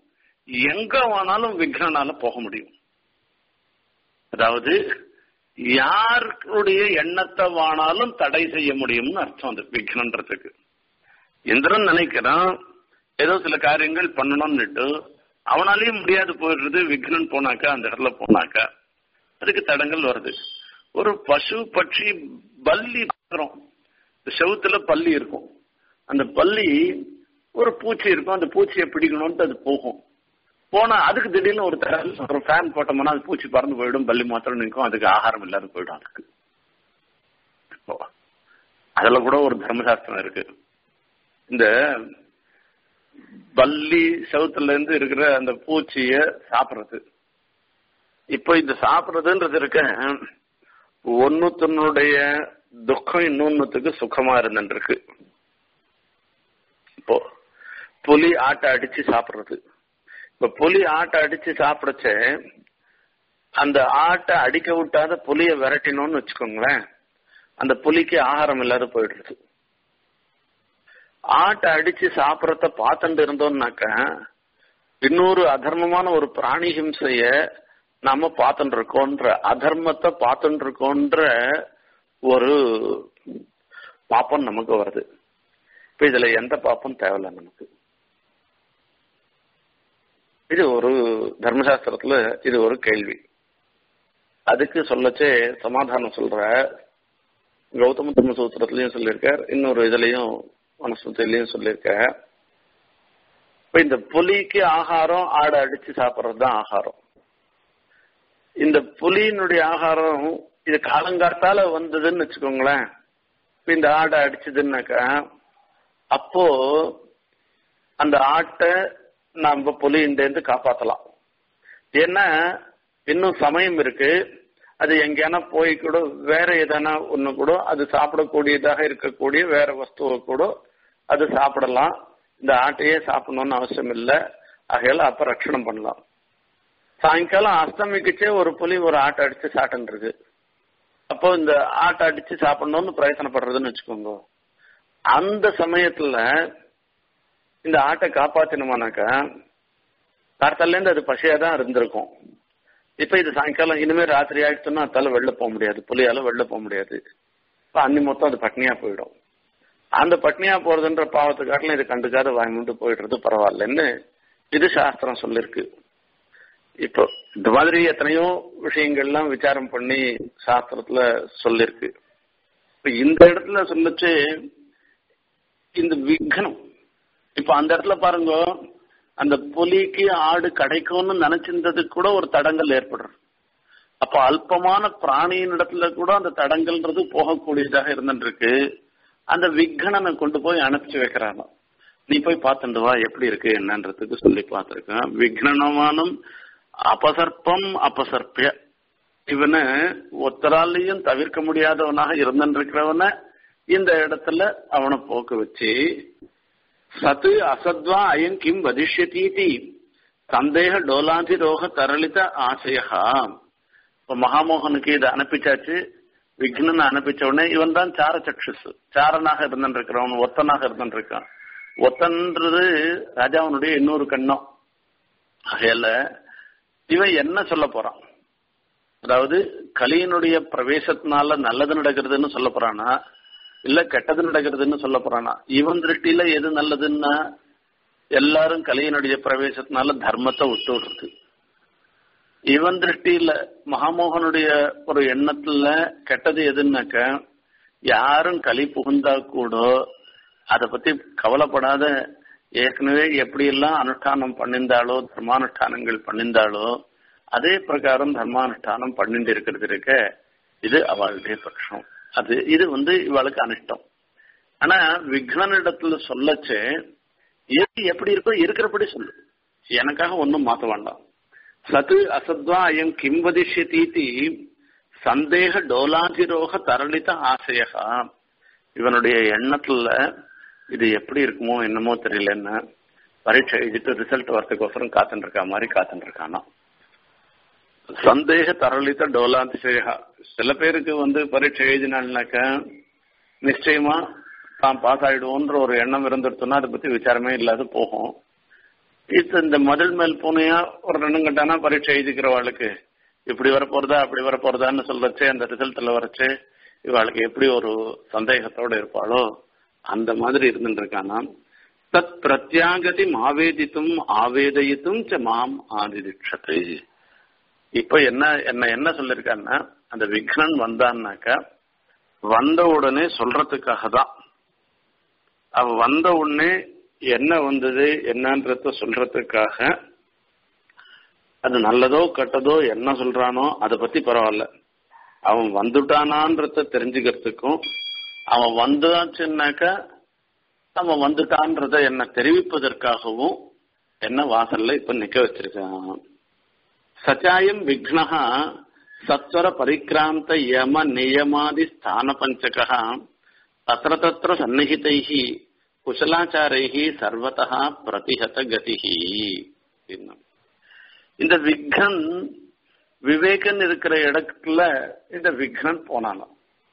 எங்க வேணாலும் விக்னால போக முடியும் அதாவது யாருடைய எண்ணத்தை வானாலும் தடை செய்ய முடியும்னு அர்த்தம் அது விக்னன்றதுக்கு இந்திரன் நினைக்கிறான் ஏதோ சில காரியங்கள் பண்ணணும்னுட்டு அவனாலேயும் முடியாது போயிடுறது விக்னன் போனாக்கா அந்த இடத்துல போனாக்கா அதுக்கு தடங்கள் வருது ஒரு பசு பட்சி பல்லி பார்க்கிறோம் செவுத்துல பல்லி இருக்கும் அந்த பல்லி ஒரு பூச்சி இருக்கும் அந்த பூச்சியை பிடிக்கணும்ட்டு அது போகும் போனா அதுக்கு திடீர்னு ஒரு தடவை ஒரு ஃபேன் போட்டோம்னா அது பூச்சி பறந்து போயிடும் பல்லி மாத்திரம் நிற்கும் அதுக்கு ஆகாரம் இல்லாத போயிடும் அதுக்கு அதுல கூட ஒரு தர்மசாஸ்திரம் இருக்கு இந்த பல்லி செவுத்துல இருந்து இருக்கிற அந்த பூச்சிய சாப்பிடுறது இப்ப இந்த சாப்பிடுறதுன்றது இருக்க ஒன்னுத்தனுடைய துக்கம் இன்னொன்னுத்துக்கு சுகமா இருந்துருக்கு இப்போ புலி ஆட்டை அடிச்சு சாப்பிடுறது இப்ப புலி ஆட்டை அடிச்சு சாப்பிடச்ச அந்த ஆட்டை அடிக்க விட்டாத புலிய விரட்டினோம்னு வச்சுக்கோங்களேன் அந்த புலிக்கு ஆகாரம் இல்லாத போயிடுறது ஆட்டை அடிச்சு சாப்பிடறத பார்த்துட்டு இருந்தோம்னாக்க இன்னொரு அதர்மமான ஒரு பிராணி ஹிம்சைய நாம பார்த்துட்டு இருக்கோன்ற அதர்மத்தை பார்த்துட்டு இருக்கோன்ற ஒரு பாப்பம் நமக்கு வருது இப்ப இதுல எந்த பாப்பம் தேவையில்ல நமக்கு இது ஒரு தர்மசாஸ்திரத்துல இது ஒரு கேள்வி அதுக்கு சொல்லச்சே சமாதானம் சொல்ற கௌதம தர்ம சூத்திரத்திலையும் சொல்லியிருக்கார் இன்னொரு இதுலயும் மனசுத்திலையும் சொல்லியிருக்க இப்ப இந்த புலிக்கு ஆகாரம் ஆடை அடிச்சு சாப்பிட்றது தான் ஆகாரம் இந்த புலியினுடைய ஆகாரம் இது காலங்காத்தால வந்ததுன்னு வச்சுக்கோங்களேன் இப்ப இந்த ஆடை அடிச்சதுன்னாக்கா அப்போ அந்த ஆட்டை நம்ம புலியிண்டேந்து காப்பாத்தலாம் ஏன்னா இன்னும் சமயம் இருக்கு அது எங்கேனா போய் கூட வேற எதனா ஒண்ணு கூட அது சாப்பிடக்கூடியதாக இருக்கக்கூடிய வேற வஸ்துவை கூட அது சாப்பிடலாம் இந்த ஆட்டையே சாப்பிடணும்னு அவசியம் இல்லை ஆகையால அப்ப ரட்சணம் பண்ணலாம் சாயங்காலம் அஸ்தமிக்குச்சே ஒரு புலி ஒரு ஆட்டை அடிச்சு சாட்டன் இருக்கு அப்போ இந்த ஆட்டை அடிச்சு சாப்பிடணும்னு பிரயத்தனப்படுறதுன்னு வச்சுக்கோங்க அந்த சமயத்துல இந்த ஆட்டை காப்பாத்தினோமானாக்கா கார்த்தாலேருந்து அது பசியா தான் இருந்திருக்கும் இப்ப இது சாயங்காலம் இனிமே ராத்திரி ஆயிடுச்சுன்னா அதால வெளில போக முடியாது புலியால வெளில போக முடியாது இப்ப அன்னி மொத்தம் அது பட்னியா போயிடும் அந்த பட்னியா போறதுன்ற பாவத்தை காட்டிலும் இது கண்டுக்காத வாங்கிட்டு போயிடுறது பரவாயில்லன்னு இது சாஸ்திரம் சொல்லிருக்கு இப்போ இந்த மாதிரி எத்தனையோ விஷயங்கள்லாம் விசாரம் பண்ணி சாஸ்திரத்துல சொல்லிருக்கு இப்ப இந்த இடத்துல சொல்லுச்சு இந்த விக்னம் இப்ப அந்த இடத்துல பாருங்க அந்த புலிக்கு ஆடு கிடைக்கும்னு நினைச்சிருந்ததுக்கு கூட ஒரு தடங்கள் ஏற்படுறது அப்ப அல்பமான பிராணியின் இடத்துல கூட அந்த தடங்கள்ன்றது போகக்கூடியதாக இருந்துருக்கு அந்த விக்னனை கொண்டு போய் அனுப்பிச்சு வைக்கிறாங்க நீ போய் பார்த்துட்டு வா எப்படி இருக்கு என்னன்றதுக்கு சொல்லி பார்த்திருக்கேன் விக்னமானும் அபசர்ப்பம் அபசர்ப்பிய இவனை ஒத்தராலையும் தவிர்க்க முடியாதவனாக இருந்திருக்கிறவன இந்த இடத்துல அவனை போக்க வச்சு சத்து அசத்வா அயம் கிம் வதிஷ்யதீதி சந்தேக டோலாதிரோக தரளித ஆசையா இப்ப மகாமோகனுக்கு இதை அனுப்பிச்சாச்சு விக்னன் அனுப்பிச்ச உடனே இவன் தான் சார சக்ஷஸ் சாரனாக இருந்திருக்கிறவன் ஒத்தனாக இருந்திருக்கான் ஒத்தன்றது ராஜாவனுடைய இன்னொரு கண்ணம் ஆகையால இவன் என்ன சொல்ல போறான் அதாவது கலியினுடைய பிரவேசத்தினால நல்லது நடக்கிறதுன்னு சொல்ல போறானா இல்ல கெட்டது நடக்கிறதுன்னு சொல்ல போறானா இவன் திருஷ்டியில எது நல்லதுன்னா எல்லாரும் கலியினுடைய பிரவேசத்தினால தர்மத்தை விட்டு விடுறது இவன் திருஷ்டியில மகாமோகனுடைய ஒரு எண்ணத்துல கெட்டது எதுன்னாக்க யாரும் களி புகுந்தா கூட அதை பத்தி கவலைப்படாத ஏற்கனவே எப்படியெல்லாம் அனுஷ்டானம் பண்ணியிருந்தாலோ தர்மானுஷ்டானங்கள் பண்ணியிருந்தாலோ அதே பிரகாரம் தர்மானுஷ்டானம் பண்ணிட்டு இருக்கிறது இருக்க இது அவளுடைய பட்சம் அது இது வந்து இவளுக்கு அனிஷ்டம் ஆனா விக்னனிடத்துல சொல்லச்சு எது எப்படி இருக்கோ இருக்கிறபடி சொல்லு எனக்காக ஒன்னும் மாத்த வேண்டாம் சது அசத்வா அயம் கிம் வதிஷ்யதீதி சந்தேக டோலாதிரோக தரளித ஆசையா இவனுடைய எண்ணத்துல இது எப்படி இருக்குமோ என்னமோ தெரியலன்னு பரீட்சை எழுதிட்டு ரிசல்ட் வரதுக்கோசரம் காத்துட்டு இருக்கா மாதிரி காத்துட்டு இருக்கானா சந்தேக தரளித்த டோலாதிசயா சில பேருக்கு வந்து பரீட்சை எழுதினால்னாக்க நிச்சயமா தான் பாஸ் ஆயிடுவோன்ற ஒரு எண்ணம் இருந்துருச்சுன்னா அதை பத்தி விசாரமே இல்லாத போகும் இது இந்த முதல் மேல் பூனையா ஒரு ரெண்டும் கட்டானா பரீட்சை எழுதிக்கிறவாளுக்கு இப்படி வர போறதா அப்படி வர போறதான்னு சொல்றச்சே அந்த ரிசல்ட்ல வரச்சு இவாளுக்கு எப்படி ஒரு சந்தேகத்தோட இருப்பாளோ அந்த மாதிரி இருந்துட்டு இருக்கானா தத் பிரத்யாகதி ஆவேதித்தும் ஆவேதயித்தும் ச மாம் ஆதிதிக்ஷத்து இப்ப என்ன என்ன என்ன சொல்லிருக்கான்னா அந்த விக்னன் வந்தான்னாக்கா வந்த உடனே சொல்றதுக்காக தான் அவ வந்த உடனே என்ன வந்தது என்னன்றத சொல்றதுக்காக அது நல்லதோ கெட்டதோ என்ன சொல்றானோ அதை பத்தி பரவாயில்ல அவன் வந்துட்டானான்றத தெரிஞ்சுக்கிறதுக்கும் அவன் வந்தாச்சுன்னாக்கா அவன் வந்துட்டான்றத என்ன தெரிவிப்பதற்காகவும் என்ன வாசல்ல இப்ப நிக்க வச்சிருக்கான் சச்சாயம் விக்னஹா சத்வர பரிக்ராந்த யம நியமாதி ஸ்தான பஞ்சகா தத்திர தத்திர சந்நிகிதைः குசலாச்சாரைः சர்வதா பிரதிஹத கதிஹி இந்த விக்னன் விவேகன் இருக்கிற இடத்துல இந்த விக்னன் போனானோ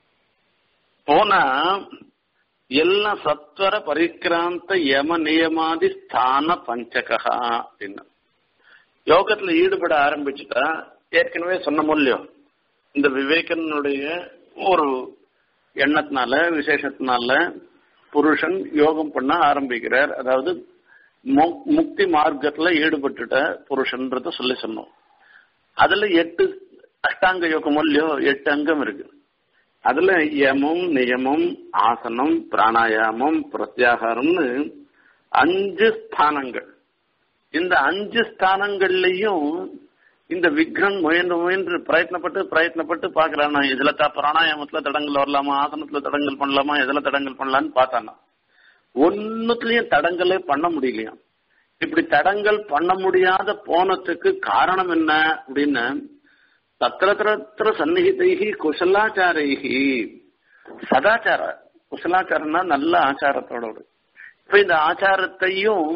போனா எல்லாம் சத்வர பரிக்ராந்த யம நியமாதி ஸ்தான பஞ்சகா அப்படின்னு யோகத்துல ஈடுபட ஆரம்பிச்சுட்டா ஏற்கனவே சொன்ன மூலியம் இந்த விவேகனுடைய ஒரு எண்ணத்தினால விசேஷத்தினால புருஷன் யோகம் பண்ண ஆரம்பிக்கிறார் அதாவது முக்தி மார்க்கத்துல ஈடுபட்டுட்ட புருஷன்றத சொல்லி சொன்னோம் அதுல எட்டு அஷ்டாங்க யோகம் இல்லையோ எட்டு அங்கம் இருக்கு அதுல யமம் நியமம் ஆசனம் பிராணாயாமம் பிரத்யாகாரம்னு அஞ்சு ஸ்தானங்கள் இந்த அஞ்சு ஸ்தானங்கள்லயும் இந்த விக்ரன் முயன்று முயன்று பிரயத்னப்பட்டு பிரயத்னப்பட்டு பாக்குறானா இதுல பிராணாயாமத்துல தடங்கள் வரலாமா ஆசனத்துல தடங்கள் பண்ணலாமா எதுல தடங்கள் பண்ணலான்னு பார்த்தானா ஒன்னுத்துலயும் தடங்களே பண்ண முடியலையா இப்படி தடங்கள் பண்ண முடியாத போனதுக்கு காரணம் என்ன அப்படின்னு தத்திர தத்திர சந்நிகிதைகி குசலாச்சாரைகி சதாச்சார குசலாச்சாரம்னா நல்ல ஆச்சாரத்தோட இப்ப இந்த ஆச்சாரத்தையும்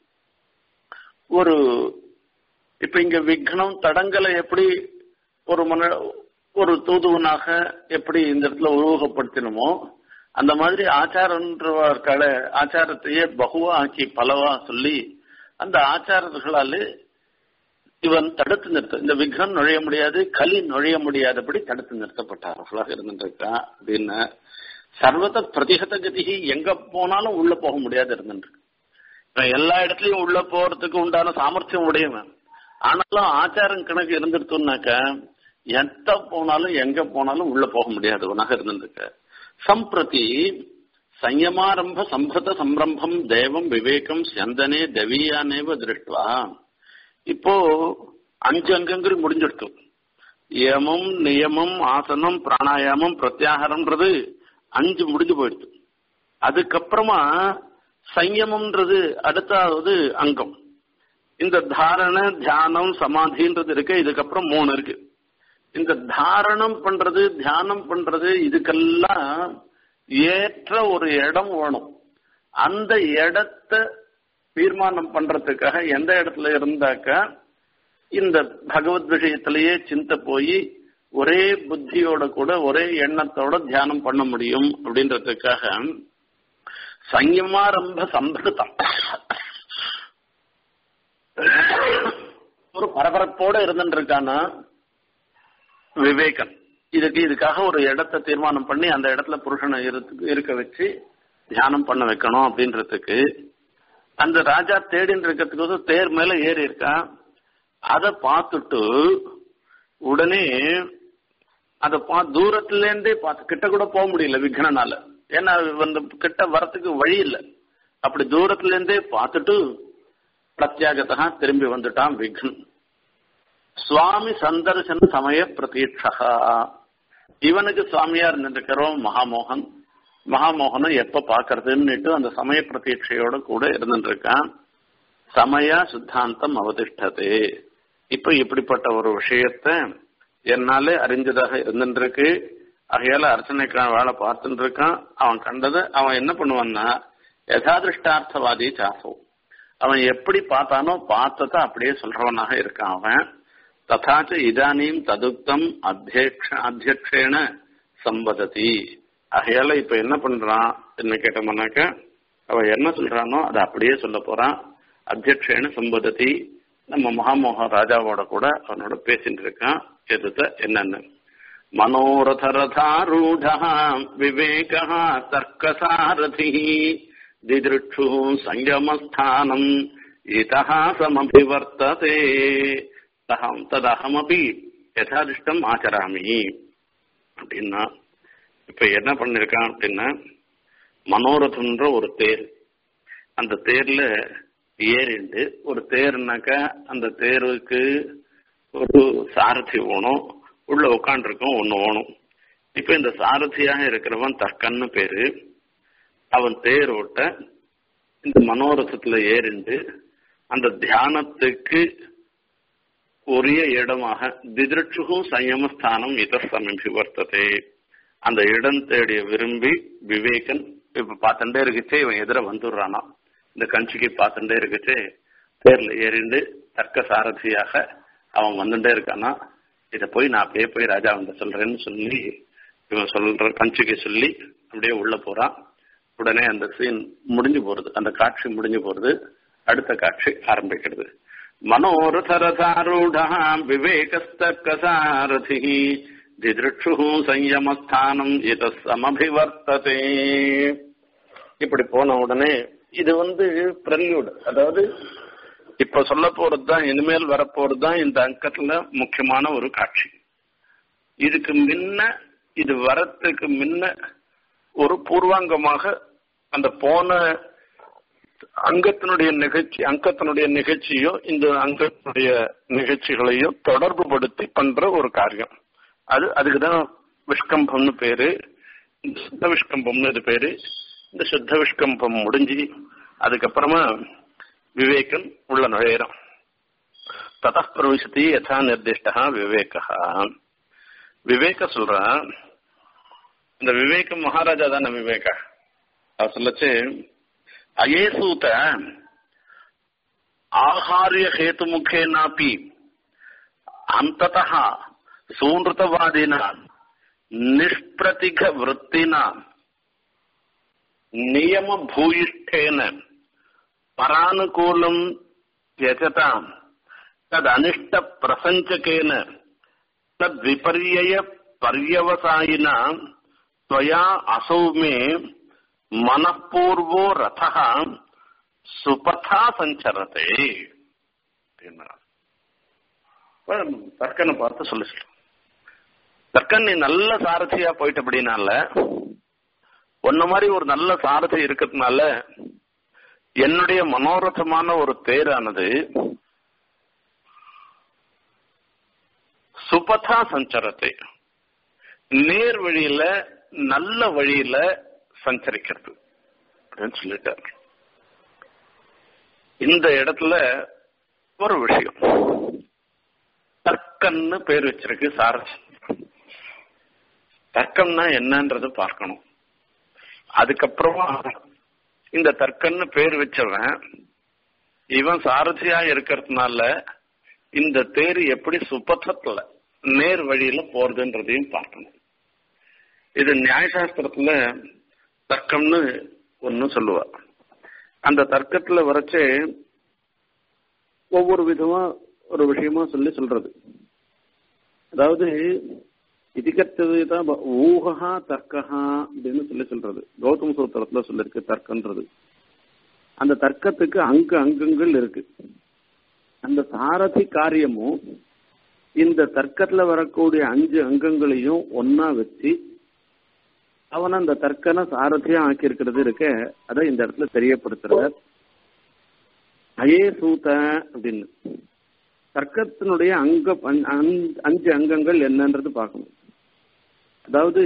ஒரு இப்ப இங்க விக்னம் தடங்களை எப்படி ஒரு மன ஒரு தூதுவனாக எப்படி இந்த இடத்துல உருவகப்படுத்தினமோ அந்த மாதிரி ஆச்சாரன்றவர்களை ஆச்சாரத்தையே பகுவா ஆக்கி பலவா சொல்லி அந்த ஆச்சாரர்களால இவன் தடுத்து நிறுத்த இந்த விக்னம் நுழைய முடியாது கலி நுழைய முடியாதபடி தடுத்து நிறுத்தப்பட்டார்களாக இருந்துருக்கா அப்படின்னு சர்வத பிரதிகத கதிகி எங்க போனாலும் உள்ள போக முடியாது இருந்துருக்கு எல்லா இடத்துலயும் உள்ள போறதுக்கு உண்டான சாமர்த்தியம் உடையவன் ஆனாலும் ஆச்சாரம் கணக்கு இருந்துருத்தோம்னாக்க எத்த போனாலும் எங்க போனாலும் உள்ள போக முடியாதவனாக இருந்துருக்க சம்பிரதி சயமாரம்ப சம்பிரத சம்பிரம்பம் தேவம் விவேகம் சந்தனே தவியானேவ திருஷ்டுவா இப்போ அஞ்சு அங்கங்கள் முடிஞ்சிடுத்து யமம் நியமம் ஆசனம் பிராணாயாமம் பிரத்யாகாரம்ன்றது அஞ்சு முடிஞ்சு போயிடுது அதுக்கப்புறமா சயமம்ன்றது அடுத்தாவது அங்கம் இந்த தாரண தியானம் சமாதின்றது இருக்கு இதுக்கப்புறம் மூணு இருக்கு இந்த தாரணம் பண்றது தியானம் பண்றது இதுக்கெல்லாம் ஏற்ற ஒரு இடம் வேணும் அந்த இடத்த தீர்மானம் பண்றதுக்காக எந்த இடத்துல இருந்தாக்கா இந்த பகவத் விஷயத்திலேயே சிந்த போய் ஒரே புத்தியோட கூட ஒரே எண்ணத்தோட தியானம் பண்ண முடியும் அப்படின்றதுக்காக சயமாரம்ப சம்பிருத்தம் ஒரு பரபரப்போட இருந்துட்டு இருக்கானா விவேகன் இதுக்கு இதுக்காக ஒரு இடத்த தீர்மானம் பண்ணி அந்த இடத்துல புருஷனை இருக்க வச்சு தியானம் பண்ண வைக்கணும் அப்படின்றதுக்கு அந்த ராஜா தேடின்னு இருக்கிறதுக்கு தேர் மேல ஏறி இருக்கான் அதை பார்த்துட்டு உடனே அதை பா தூரத்துல இருந்தே பார்த்து கிட்ட கூட போக முடியல விக்னனால ஏன்னா வந்து கிட்ட வரத்துக்கு வழி இல்லை அப்படி தூரத்துல இருந்தே பார்த்துட்டு பிரத்யாகத்தா திரும்பி வந்துட்டான் விக்னன் சுவாமி சந்தர்சன சமய பிரதீட்சா இவனுக்கு சுவாமியா இருந்திருக்கிறோம் மகாமோகன் மகாமோகனும் எப்ப பாக்குறதுன்னுட்டு அந்த சமய பிரதீட்சையோட கூட இருந்துருக்கான் சமய சித்தாந்தம் அவதிஷ்டது இப்ப இப்படிப்பட்ட ஒரு விஷயத்த என்னாலே அறிஞ்சதாக இருந்துருக்கு ஆகையால அர்ச்சனைக்கான வேலை பார்த்துட்டு இருக்கான் அவன் கண்டதை அவன் என்ன பண்ணுவான்னா யதாதிருஷ்டார்த்தவாதி சாசோ அவன் எப்படி பார்த்தானோ பார்த்ததை அப்படியே சொல்றவனாக இருக்கான் அவன் ததாச்ச இதானியும் ததுக்தம் அத்தியக்ஷ அத்தியக்ஷேன சம்பததி ஆகையால இப்ப என்ன பண்றான் என்ன கேட்டோம்னாக்க அவன் என்ன சொல்றானோ அதை அப்படியே சொல்ல போறான் அத்தியட்சேன சம்பதத்தி நம்ம மகாமோகன் ராஜாவோட கூட அவனோட பேசிட்டு இருக்கான் எதுத்த என்னன்னு மனோரதரதாரூடா விவேக தர்க்கசாரதி திதிருட்சு சங்கமஸ்தானம் இதா சமபிவர்த்ததே தகம் ததகமபி யதாதிஷ்டம் ஆச்சராமி அப்படின்னா இப்ப என்ன பண்ணிருக்கான் அப்படின்னா மனோரதம்ன்ற ஒரு தேர் அந்த தேர்ல ஏறிண்டு ஒரு தேர்னாக்கா அந்த தேருக்கு ஒரு சாரதி ஓணும் உள்ள உட்காண்டிருக்கோம் ஒண்ணு ஓணும் இப்ப இந்த சாரதியாக இருக்கிறவன் தர்க்கன்னு பேரு அவன் தேர் ஓட்ட இந்த மனோரசத்துல ஏறிண்டு அந்த தியானத்துக்கு உரிய இடமாக திதிருட்சுகும் சயமஸ்தானம் இதசமிபி வர்த்ததே அந்த இடம் தேடிய விரும்பி விவேகன் இப்ப பார்த்துட்டே இருக்குச்சே இவன் எதிர வந்துடுறானா இந்த கஞ்சிக்கு பார்த்துட்டே இருக்குச்சே தேர்ல ஏறிண்டு தர்க்க சாரதியாக அவன் வந்துட்டே இருக்கானா இத போய் நான் அப்படியே போய் ராஜா வந்து சொல்றேன்னு சொல்லி இவன் சொல்ற கஞ்சிக்கு சொல்லி அப்படியே உள்ள போறான் உடனே அந்த சீன் முடிஞ்சு போறது அந்த காட்சி முடிஞ்சு போறது அடுத்த காட்சி ஆரம்பிக்கிறது மனோரதரதாரூடா விவேகஸ்தர்க்கசாரதி திதிருட்சு சயமஸ்தானம் இத சமபிவர்த்ததே இப்படி போன உடனே இது வந்து பிரல்யூட் அதாவது இப்ப சொல்ல போறதுதான் இனிமேல் வரப்போறதுதான் இந்த அங்கத்துல முக்கியமான ஒரு காட்சி இதுக்கு முன்ன இது வரத்துக்கு முன்ன ஒரு பூர்வாங்கமாக அந்த போன அங்கத்தினுடைய நிகழ்ச்சி அங்கத்தினுடைய நிகழ்ச்சியும் இந்த அங்கத்தினுடைய நிகழ்ச்சிகளையும் தொடர்பு படுத்தி பண்ற ஒரு காரியம் அது அதுக்குதான் விஷ்கம்பம்னு பேரு இந்த சுத்த விஷ்கம்பம்னு இது பேரு இந்த சுத்த விஷ்கம்பம் முடிஞ்சு அதுக்கப்புறமா விவேகன் உள்ள நுழையிறான் தத பிரவிசதி யதா நிர்திஷ்டா விவேகா விவேக சொல்றான் இந்த விவேக மகாராஜா தானே விவேக அவர் சொல்லச்சு அயேசூத ஆகாரிய ஹேத்துமுகேனாப்பி அந்ததः சூன்ருதவாதினா நிஷ்பிரதிக விற்த்தினா நியம பூயிஷ்டேன பரானுகூலம் त्यजताम् तदनिष्ट प्रसञ्चकेन तद्विपर्यय पर्यवसायिना त्वया असौ मे मनःपूर्वो रथः சுபதா சஞ்சரதே தர்க்கனை பார்த்து சொல்லி சொல்ற தர்க்கன் நீ நல்ல சாரதியா போயிட்டபடினால உன்ன மாதிரி ஒரு நல்ல சாரதி இருக்கிறதுனால என்னுடைய மனோரதமான ஒரு தேரானது சுபதா சஞ்சரத்தை நேர் வழியில நல்ல வழியில சஞ்சரிக்கிறது அப்படின்னு சொல்லிட்டார் இந்த இடத்துல ஒரு விஷயம் தர்க்கன்னு பேர் வச்சிருக்கு சாரதி தர்க்கம்னா என்னன்றது பார்க்கணும் அதுக்கப்புறமா இந்த தர்க்கன்னு பேர் வச்சவன் இவன் சாரதியா இருக்கிறதுனால இந்த தேர் எப்படி சுபத்தத்துல நேர் வழியில போறதுன்றதையும் பார்க்கணும் இது நியாயசாஸ்திரத்துல தர்க்கம்னு ஒன்னு சொல்லுவா அந்த தர்க்கத்துல வரைச்சு ஒவ்வொரு விதமா ஒரு விஷயமா சொல்லி சொல்றது அதாவது இதுக்கத்தது தான் ஊகா தர்க்கஹா அப்படின்னு சொல்லி சொல்றது கௌதம சூத்திரத்துல சொல்லிருக்கு தர்க்கன்றது அந்த தர்க்கத்துக்கு அங்க அங்கங்கள் இருக்கு அந்த சாரதி காரியமும் இந்த தர்க்கத்துல வரக்கூடிய அஞ்சு அங்கங்களையும் ஒன்னா வச்சு அவன் அந்த தர்க்கனை சாரதியா ஆக்கி இருக்கிறது இருக்க அதை இந்த இடத்துல தெரியப்படுத்துறார் அயே சூத அப்படின்னு தர்க்கத்தினுடைய அங்க அஞ்சு அங்கங்கள் என்னன்றது பார்க்கணும் அதாவது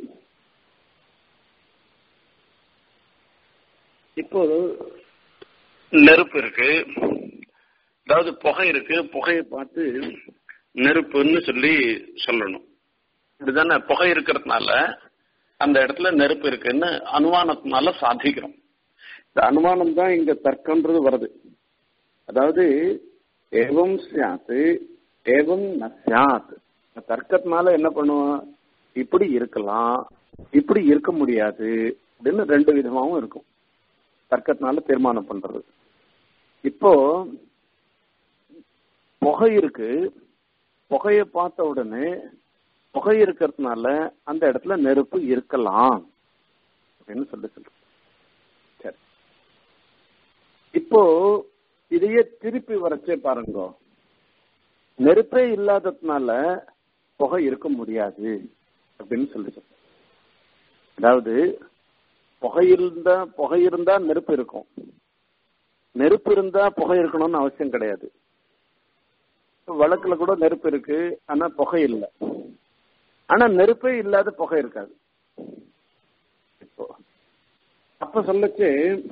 இப்போ நெருப்பு இருக்கு அதாவது புகை இருக்கு புகையை பார்த்து நெருப்புன்னு சொல்லி சொல்லணும் இப்படிதானே புகை இருக்கிறதுனால அந்த இடத்துல நெருப்பு இருக்குன்னு அனுமானத்தினால சாதிக்கிறோம் இந்த அனுமானம் தான் இங்க தர்க்கம்ன்றது வருது அதாவது ஏவம் சியாத்து ஏவம் ந சியாத் தர்க்கத்தினால என்ன பண்ணுவான் இப்படி இருக்கலாம் இப்படி இருக்க முடியாது அப்படின்னு ரெண்டு விதமாவும் இருக்கும் தர்க்கத்தினால தீர்மானம் பண்றது இப்போ புகை இருக்கு புகைய பார்த்த உடனே புகை இருக்கிறதுனால அந்த இடத்துல நெருப்பு இருக்கலாம் அப்படின்னு சொல்லி சொல்றோம் சரி இப்போ இதையே திருப்பி வரைச்சே பாருங்க நெருப்பே இல்லாததுனால புகை இருக்க முடியாது அப்படின்னு சொல்லி சொல்றோம் அதாவது புகை இருந்தா புகை இருந்தா நெருப்பு இருக்கும் நெருப்பு இருந்தா புகை இருக்கணும்னு அவசியம் கிடையாது வழக்குல கூட நெருப்பு இருக்கு ஆனா புகை இல்லை ஆனா நெருப்பே இல்லாத புகை இருக்காது இப்போ அப்ப சொல்லச்சு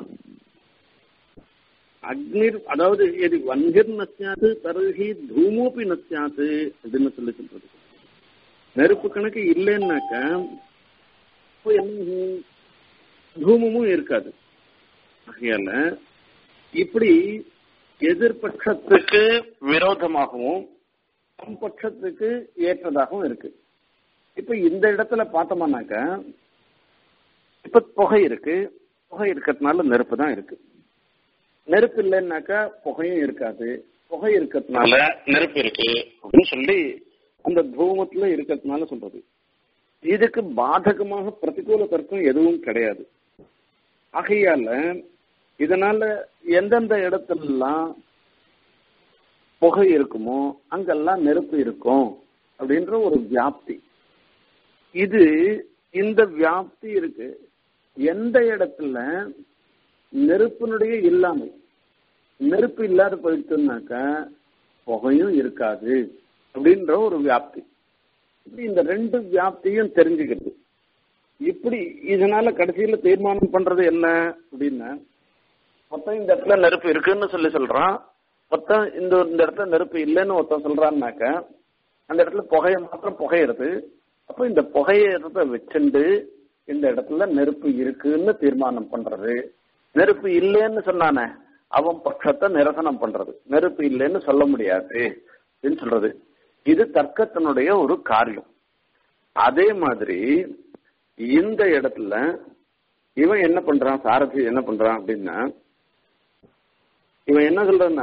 அக்னிர் அதாவது எது வன்கிர் நசியாது தருகி தூமோப்பி நசியாது அப்படின்னு சொல்லி சொல்றது நெருப்பு கணக்கு இல்லைன்னாக்க இப்போ என்ன தூமமும் இருக்காது ஆகையால இப்படி எதிர்பட்சத்துக்கு விரோதமாகவும் பட்சத்துக்கு ஏற்றதாகவும் இருக்கு இப்ப இந்த இடத்துல பார்த்தோம்னாக்க இப்ப புகை இருக்கு புகை இருக்கிறதுனால நெருப்பு தான் இருக்கு நெருப்பு இல்லைன்னாக்கா புகையும் இருக்காது புகை இருக்கிறதுனால நெருப்பு இருக்கு அப்படின்னு சொல்லி அந்த தூமத்துல இருக்கிறதுனால சொல்றது இதுக்கு பாதகமாக பிரதிகூல தர்க்கம் எதுவும் கிடையாது ஆகையால இதனால எந்தெந்த இடத்துலலாம் புகை இருக்குமோ அங்கெல்லாம் நெருப்பு இருக்கும் அப்படின்ற ஒரு வியாப்தி இது இந்த வியாப்தி இருக்கு எந்த இடத்துல நெருப்பினுடைய இல்லாமை நெருப்பு இல்லாத போயிடுச்சுனாக்கா புகையும் இருக்காது அப்படின்ற ஒரு வியாப்தி இப்படி இந்த ரெண்டு வியாப்தியும் தெரிஞ்சுக்கிறது இப்படி இதனால கடைசியில தீர்மானம் பண்றது என்ன அப்படின்னா மொத்தம் இந்த இடத்துல நெருப்பு இருக்குன்னு சொல்லி சொல்றான் மொத்தம் இந்த இந்த இடத்துல நெருப்பு இல்லைன்னு ஒருத்தன் சொல்றான்னாக்க அந்த இடத்துல புகைய மாத்திரம் புகையிறது அப்போ இந்த புகையறத வச்சுண்டு இந்த இடத்துல நெருப்பு இருக்குன்னு தீர்மானம் பண்றது நெருப்பு இல்லைன்னு சொன்னானே அவன் பட்சத்தை நிரசனம் பண்றது நெருப்பு இல்லைன்னு சொல்ல முடியாது அப்படின்னு சொல்றது இது தர்க்கத்தினுடைய ஒரு காரியம் அதே மாதிரி இந்த இடத்துல இவன் என்ன பண்றான் சாரதி என்ன பண்றான் அப்படின்னா இவன் என்ன சொல்றான்னா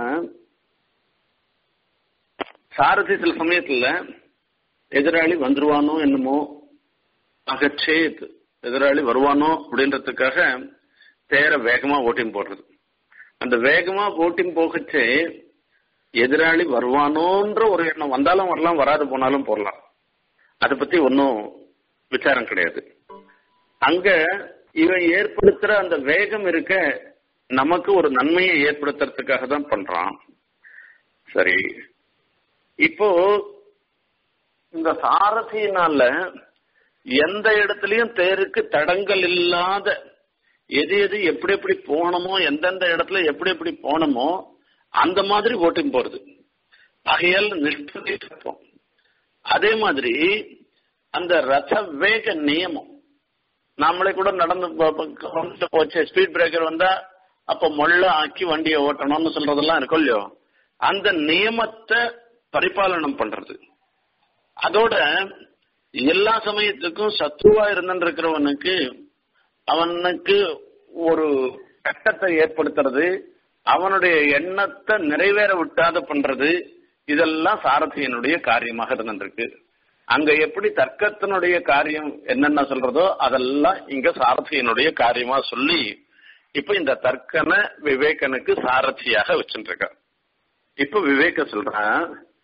சாரதி சில சமயத்துல எதிராளி வந்துருவானோ என்னமோ அகச்சேத் எதிராளி வருவானோ அப்படின்றதுக்காக தேர வேகமா ஓட்டிங் போடுறது அந்த வேகமா ஓட்டிங் போகச்சே எதிராளி வருவானோன்ற ஒரு எண்ணம் வந்தாலும் வரலாம் வராது போனாலும் போடலாம் அதை பத்தி ஒன்றும் விசாரம் கிடையாது அங்க இவன் ஏற்படுத்துற அந்த வேகம் இருக்க நமக்கு ஒரு நன்மையை ஏற்படுத்துறதுக்காக தான் பண்றான் சரி இப்போ இந்த சாரதியினால எந்த இடத்துலயும் தேருக்கு தடங்கள் இல்லாத எது எது எப்படி எப்படி போகணுமோ எந்தெந்த இடத்துல எப்படி எப்படி போகணுமோ அந்த மாதிரி ஓட்டிங் போறது ஆகையால் நிஷ்பிரதித்துவம் அதே மாதிரி அந்த ரத வேக நியமம் நாமளே கூட நடந்து போச்சு ஸ்பீட் பிரேக்கர் வந்தா அப்ப மொள்ள ஆக்கி வண்டியை ஓட்டணும்னு சொல்றதெல்லாம் இருக்கும் இல்லையோ அந்த நியமத்தை பரிபாலனம் பண்றது அதோட எல்லா சமயத்துக்கும் சத்ருவா இருந்துருக்கிறவனுக்கு அவனுக்கு ஒரு கட்டத்தை ஏற்படுத்துறது அவனுடைய எண்ணத்தை நிறைவேற விட்டாத பண்றது இதெல்லாம் சாரதியனுடைய காரியமாக இருந்துருக்கு அங்க எப்படி தர்க்கத்தினுடைய காரியம் என்னென்ன சொல்றதோ அதெல்லாம் இங்க சாரதியனுடைய காரியமா சொல்லி இப்ப இந்த தர்க்கனை விவேகனுக்கு சாரதியாக வச்சுருக்க இப்ப விவேக சொல்றான்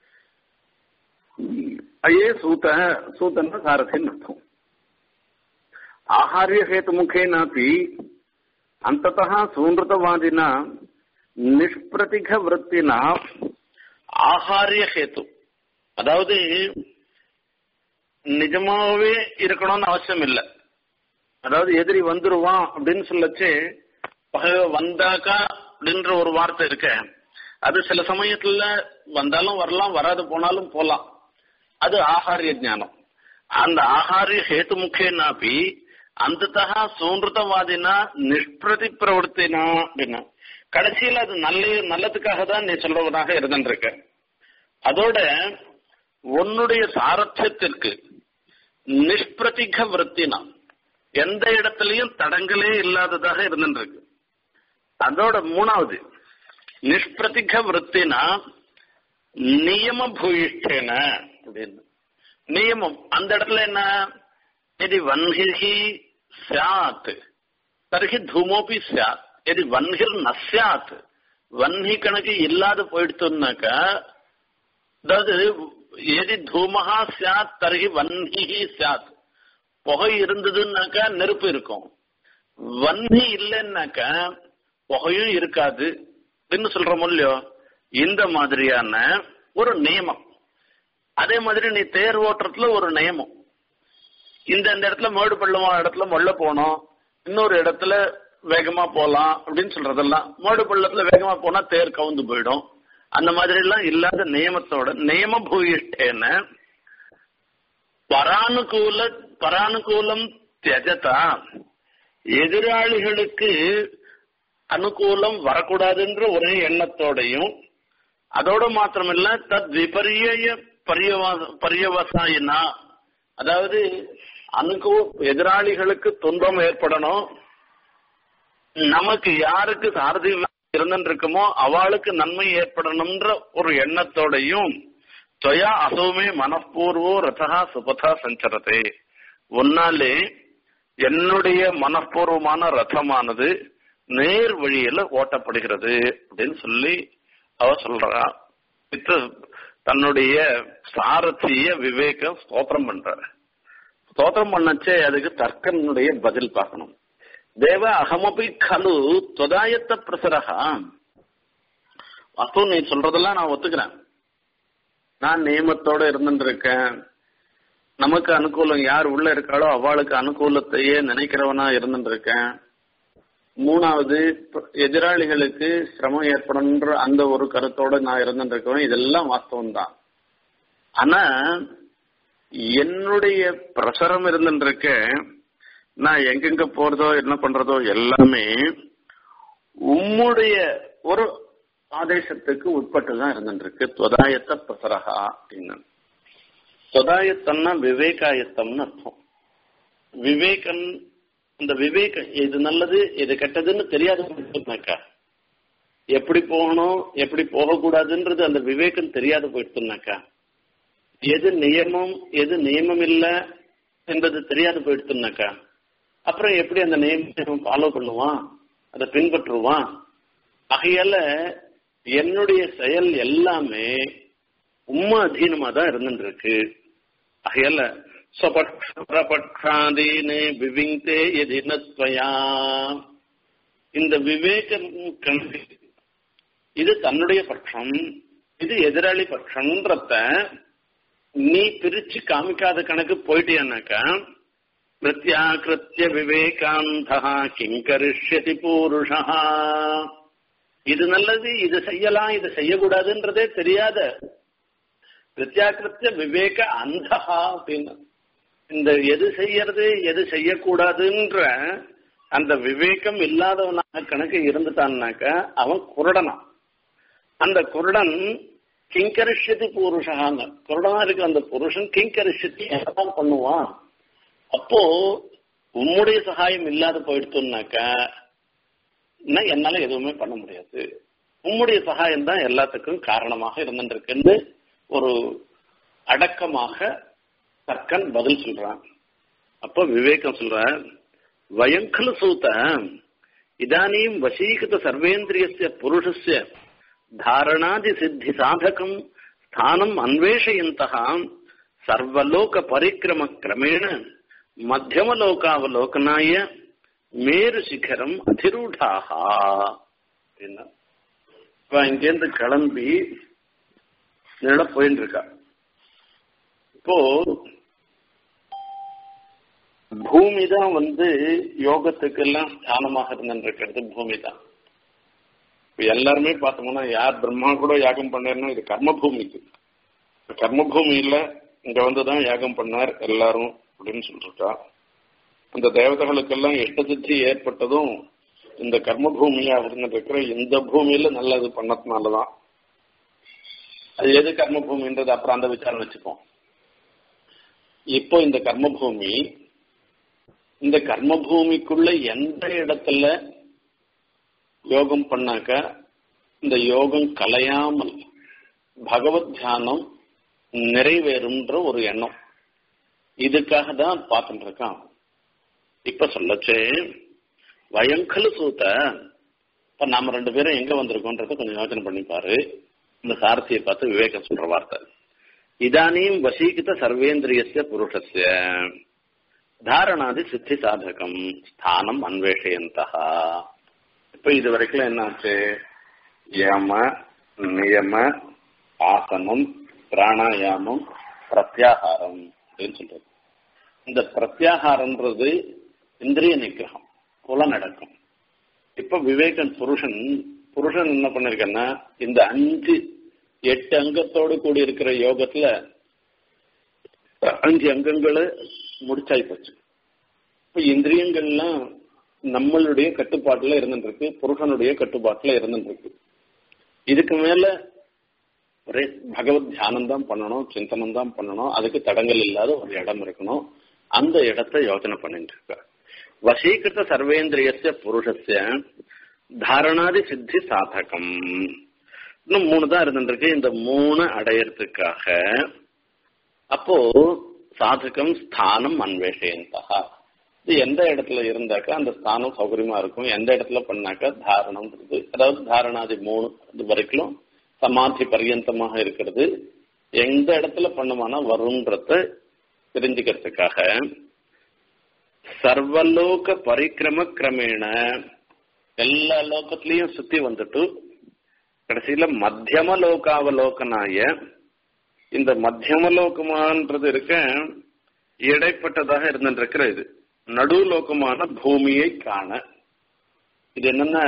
ஐயே சூத்த சூத்தன்னா சாரதின்னு அர்த்தம் ஆகாரிய ஹேத்து முகேனாப்பி அந்ததா சூன்ருதவாதினா நிஷ்பிரதிக விற்த்தினா ஆகாரிய ஹேத்து அதாவது நிஜமாவே இருக்கணும்னு அவசியம் இல்லை அதாவது எதிரி வந்துருவான் அப்படின்னு சொல்லச்சு பகை வந்தாக்கா அப்படின்ற ஒரு வார்த்தை இருக்க அது சில சமயத்துல வந்தாலும் வரலாம் வராது போனாலும் போலாம் அது ஆகாரிய ஞானம் அந்த ஆகாரிய ஹேத்து முக்கேனாப்பி அந்ததா சூன்ருதவாதினா நிஷ்பிரதி பிரவர்த்தினா அப்படின்னா கடைசியில் அது நல்ல நல்லதுக்காக தான் நீ சொல்றவனாக இருந்துருக்க அதோட உன்னுடைய சாரத்தியத்திற்கு நிஷ்பிரதிக விற்த்தினா எந்த இடத்துலயும் தடங்களே இல்லாததாக இருந்துருக்கு அதோட மூணாவது நிஷ்பிரதிக விற்த்தினா நியம பூயிஷ்டேன அப்படின்னு நியமம் அந்த இடத்துல என்ன यदि वह्निर्हि स्यात् तर्हि धूमोपि स्यात् यदि वह्निर् न स्यात् வன்னி கணக்கு இல்லாத போயிடுத்துனாக்க அதாவது எதி தூமஹா சாத் தருகி வன்னிஹி சாத் புகை இருந்ததுன்னாக்கா நெருப்பு இருக்கும் வன்னி இல்லைன்னாக்கா புகையும் இருக்காது அப்படின்னு சொல்றோம் இல்லையோ இந்த மாதிரியான ஒரு நியமம் அதே மாதிரி நீ தேர் ஓட்டுறதுல ஒரு நியமம் இந்த இந்த இடத்துல மேடு பள்ளமான இடத்துல மொள்ள போனோம் இன்னொரு இடத்துல வேகமா போலாம் அப்படின்னு சொல்றதெல்லாம் மேடு பள்ளத்துல வேகமா போனா தேர் கவுந்து போயிடும் அந்த மாதிரி எல்லாம் இல்லாத நியமத்தோட நியம பூயிஷ்டேன பரானுகூல பரானுகூலம் தியஜதா எதிராளிகளுக்கு அனுகூலம் வரக்கூடாதுன்ற ஒரே எண்ணத்தோடையும் அதோட மாத்திரமில்ல தத் விபரிய பரியவசாயினா அதாவது அனுகூ எதிராளிகளுக்கு துன்பம் ஏற்படணும் நமக்கு யாருக்கு சாரதி இருந்துட்டு இருக்குமோ அவளுக்கு நன்மை ஏற்படணும்ன்ற ஒரு எண்ணத்தோடையும் தொயா அசோமே மனப்பூர்வோ ரதா சுபதா சஞ்சரத்தை ஒன்னாலே என்னுடைய மனப்பூர்வமான ரதமானது நேர் வழியில ஓட்டப்படுகிறது அப்படின்னு சொல்லி அவ சொல்றா தன்னுடைய சாரத்திய விவேகம் ஸ்தோத்திரம் பண்றாரு ஸ்தோத்திரம் பண்ணச்சே அதுக்கு தர்க்கனுடைய பதில் பார்க்கணும் தேவ அகமபி கலு தொதாயத்த பிரசரகா வாஸ்து நீ சொல்றதெல்லாம் நான் ஒத்துக்கிறேன் நான் நியமத்தோட இருந்துட்டு இருக்கேன் நமக்கு அனுகூலம் யார் உள்ள இருக்காளோ அவளுக்கு அனுகூலத்தையே நினைக்கிறவனா இருந்துட்டு இருக்கேன் மூணாவது எதிராளிகளுக்கு சிரமம் ஏற்படும்ன்ற அந்த ஒரு கருத்தோட நான் இருந்துட்டு இருக்கேன் இதெல்லாம் வாஸ்தவம் தான் ஆனா என்னுடைய பிரசரம் இருந்துட்டு இருக்க நான் எங்கெங்க போறதோ என்ன பண்றதோ எல்லாமே உம்முடைய ஒரு ஆதேசத்துக்கு உட்பட்டு தான் இருந்துட்டு இருக்கு தொதாயத்த பிரசரகா அப்படின்னு தொதாயத்தம்னா விவேகாயத்தம்னு அர்த்தம் விவேகன் இந்த விவேகம் இது நல்லது இது கெட்டதுன்னு தெரியாத எப்படி போகணும் எப்படி போகக்கூடாதுன்றது அந்த விவேகம் தெரியாத போயிடுத்துனாக்கா எது நியமம் எது நியமம் இல்ல என்பது தெரியாது போயிடுத்துனாக்கா அப்புறம் எப்படி அந்த நியமத்தை ஃபாலோ பண்ணுவான் அதை பின்பற்றுவான் ஆகையால என்னுடைய செயல் எல்லாமே உண்மை அதீனமா தான் இருந்துட்டு இருக்கு ஆகையால ஸ்வபக்ஷாதீனே விவிங்தே எதினத்வயா இந்த விவேகம் கணக்கு இது தன்னுடைய பட்சம் இது எதிராளி பட்சம்ன்றத நீ பிரிச்சு காமிக்காத கணக்கு போயிட்டியானாக்கா பிரத்யாக்கிருத்திய விவேகாந்தா கிங்கரிஷ்யதி பூருஷா இது நல்லது இது செய்யலாம் இது செய்யக்கூடாதுன்றதே தெரியாத பிரத்யாக்கிருத்திய விவேக அந்தஹா அப்படின்னு இந்த எது செய்யறது எது செய்யக்கூடாதுன்ற அந்த விவேகம் இல்லாதவனாக கணக்கு இருந்துட்டான்னாக்க அவன் குருடனா அந்த குருடன் கிங்கரிஷதி புருஷான்னு குருடனா இருக்க அந்த புருஷன் கிங்கரிஷத்தி என்னதான் பண்ணுவான் அப்போ உம்முடைய சகாயம் இல்லாத போயிடுத்தோம்னாக்கா என்னால எதுவுமே பண்ண முடியாது உம்முடைய சகாயம் தான் எல்லாத்துக்கும் காரணமாக இருந்துருக்குன்னு ஒரு அடக்கமாக தர்க்கன் பதில் சொல்றான் அப்போ விவேகம் சொல்ற வயங்கல சூத்த இதானீம் வசீகிருத சர்வேந்திரியஸ்ய புருஷஸ்ய தாரணாதி சித்தி சாதகம் ஸ்தானம் அன்வேஷயந்தः சர்வலோக பரிக்கிரம கிரமேண மத்தியமலோகாவலோகனாய மேரு சிகரம் அதிரூடாக அப்படின்னா இப்ப இங்கேருந்து கிளம்பி நில போயிட்டு இருக்கா இப்போ பூமி தான் வந்து யோகத்துக்கு எல்லாம் ஸ்தானமாக இருந்துருக்கிறது பூமி தான் இப்ப எல்லாருமே பார்த்தோம்னா யார் பிரம்மா கூட யாகம் பண்ணாருன்னா இது கர்ம பூமிக்கு கர்ம பூமியில இங்க வந்துதான் யாகம் பண்ணார் எல்லாரும் அப்படின்னு சொல்லிருக்கா அந்த தேவதைகளுக்கெல்லாம் இஷ்டசித்தி ஏற்பட்டதும் இந்த கர்ம பூமியா இருந்துருக்கிற இந்த பூமியில நல்லது பண்ணதுனாலதான் அது எது கர்ம பூமின்றது அப்புறம் அந்த விசாரம் வச்சுப்போம் இப்போ இந்த கர்ம பூமி இந்த கர்ம பூமிக்குள்ள எந்த இடத்துல யோகம் பண்ணாக்க இந்த யோகம் கலையாமல் பகவத் தியானம் நிறைவேறும்ன்ற ஒரு எண்ணம் இதுக்காக தான் பார்த்துட்டு இருக்கான் இப்ப சொல்லச்சே வயங்கலு சூத்த இப்ப நாம ரெண்டு பேரும் எங்க வந்திருக்கோன்றத கொஞ்சம் யோசனை பண்ணிப்பாரு இந்த சாரதியை பார்த்து விவேகம் சொல்ற வார்த்தை இதானியும் வசீகித சர்வேந்திரியஸ்ய புருஷஸ்ய தாரணாதி சித்தி சாதகம் ஸ்தானம் அன்வேஷயந்தா இப்ப இது வரைக்கும் என்னாச்சு யம நியம ஆசனம் பிராணாயாமம் பிரத்யாகாரம் அப்படின்னு சொல்றது இந்த பிரத்யாகாரம்ன்றது இந்திரிய நிகிரகம் புல நடக்கும் இப்ப விவேகன் புருஷன் புருஷன் என்ன பண்ணிருக்கன்னா இந்த அஞ்சு எட்டு அங்கத்தோடு கூடி இருக்கிற யோகத்துல அஞ்சு அங்கங்களை முடிச்சாய் போச்சு இப்ப இந்திரியங்கள்லாம் நம்மளுடைய கட்டுப்பாட்டுல இருந்துருக்கு புருஷனுடைய கட்டுப்பாட்டுல இருந்துருக்கு இதுக்கு மேல ஒரே பகவத் தியானம் தான் பண்ணணும் சிந்தனம் தான் பண்ணணும் அதுக்கு தடங்கள் இல்லாத ஒரு இடம் இருக்கணும் அந்த இடத்தை யோசனை பண்ணிட்டு இருக்க வசீகிருத்த சர்வேந்திரியஸ்ய புருஷஸ்ய தாரணாதி சித்தி சாதகம் இன்னும் மூணு தான் இருந்துருக்கு இந்த மூணு அடையறதுக்காக அப்போ சாதகம் ஸ்தானம் அன்வேஷயந்தா இது எந்த இடத்துல இருந்தாக்கா அந்த ஸ்தானம் சௌகரியமா இருக்கும் எந்த இடத்துல பண்ணாக்கா தாரணம் அதாவது தாரணாதி மூணு இது வரைக்கும் சமாதி பரியந்தமாக இருக்கிறது எந்த இடத்துல பண்ணுமானா வரும்ன்றத தெரிஞ்சுக்கிறதுக்காக சர்வலோக பரிக்கிரம கிரமேண எல்லா லோகத்திலையும் சுத்தி வந்துட்டு கடைசியில மத்தியம லோகாவலோகனாய இந்த மத்தியம லோகமான்றது இருக்க இடைப்பட்டதாக இருந்துருக்கிற இது நடுலோகமான பூமியை காண இது என்னன்னா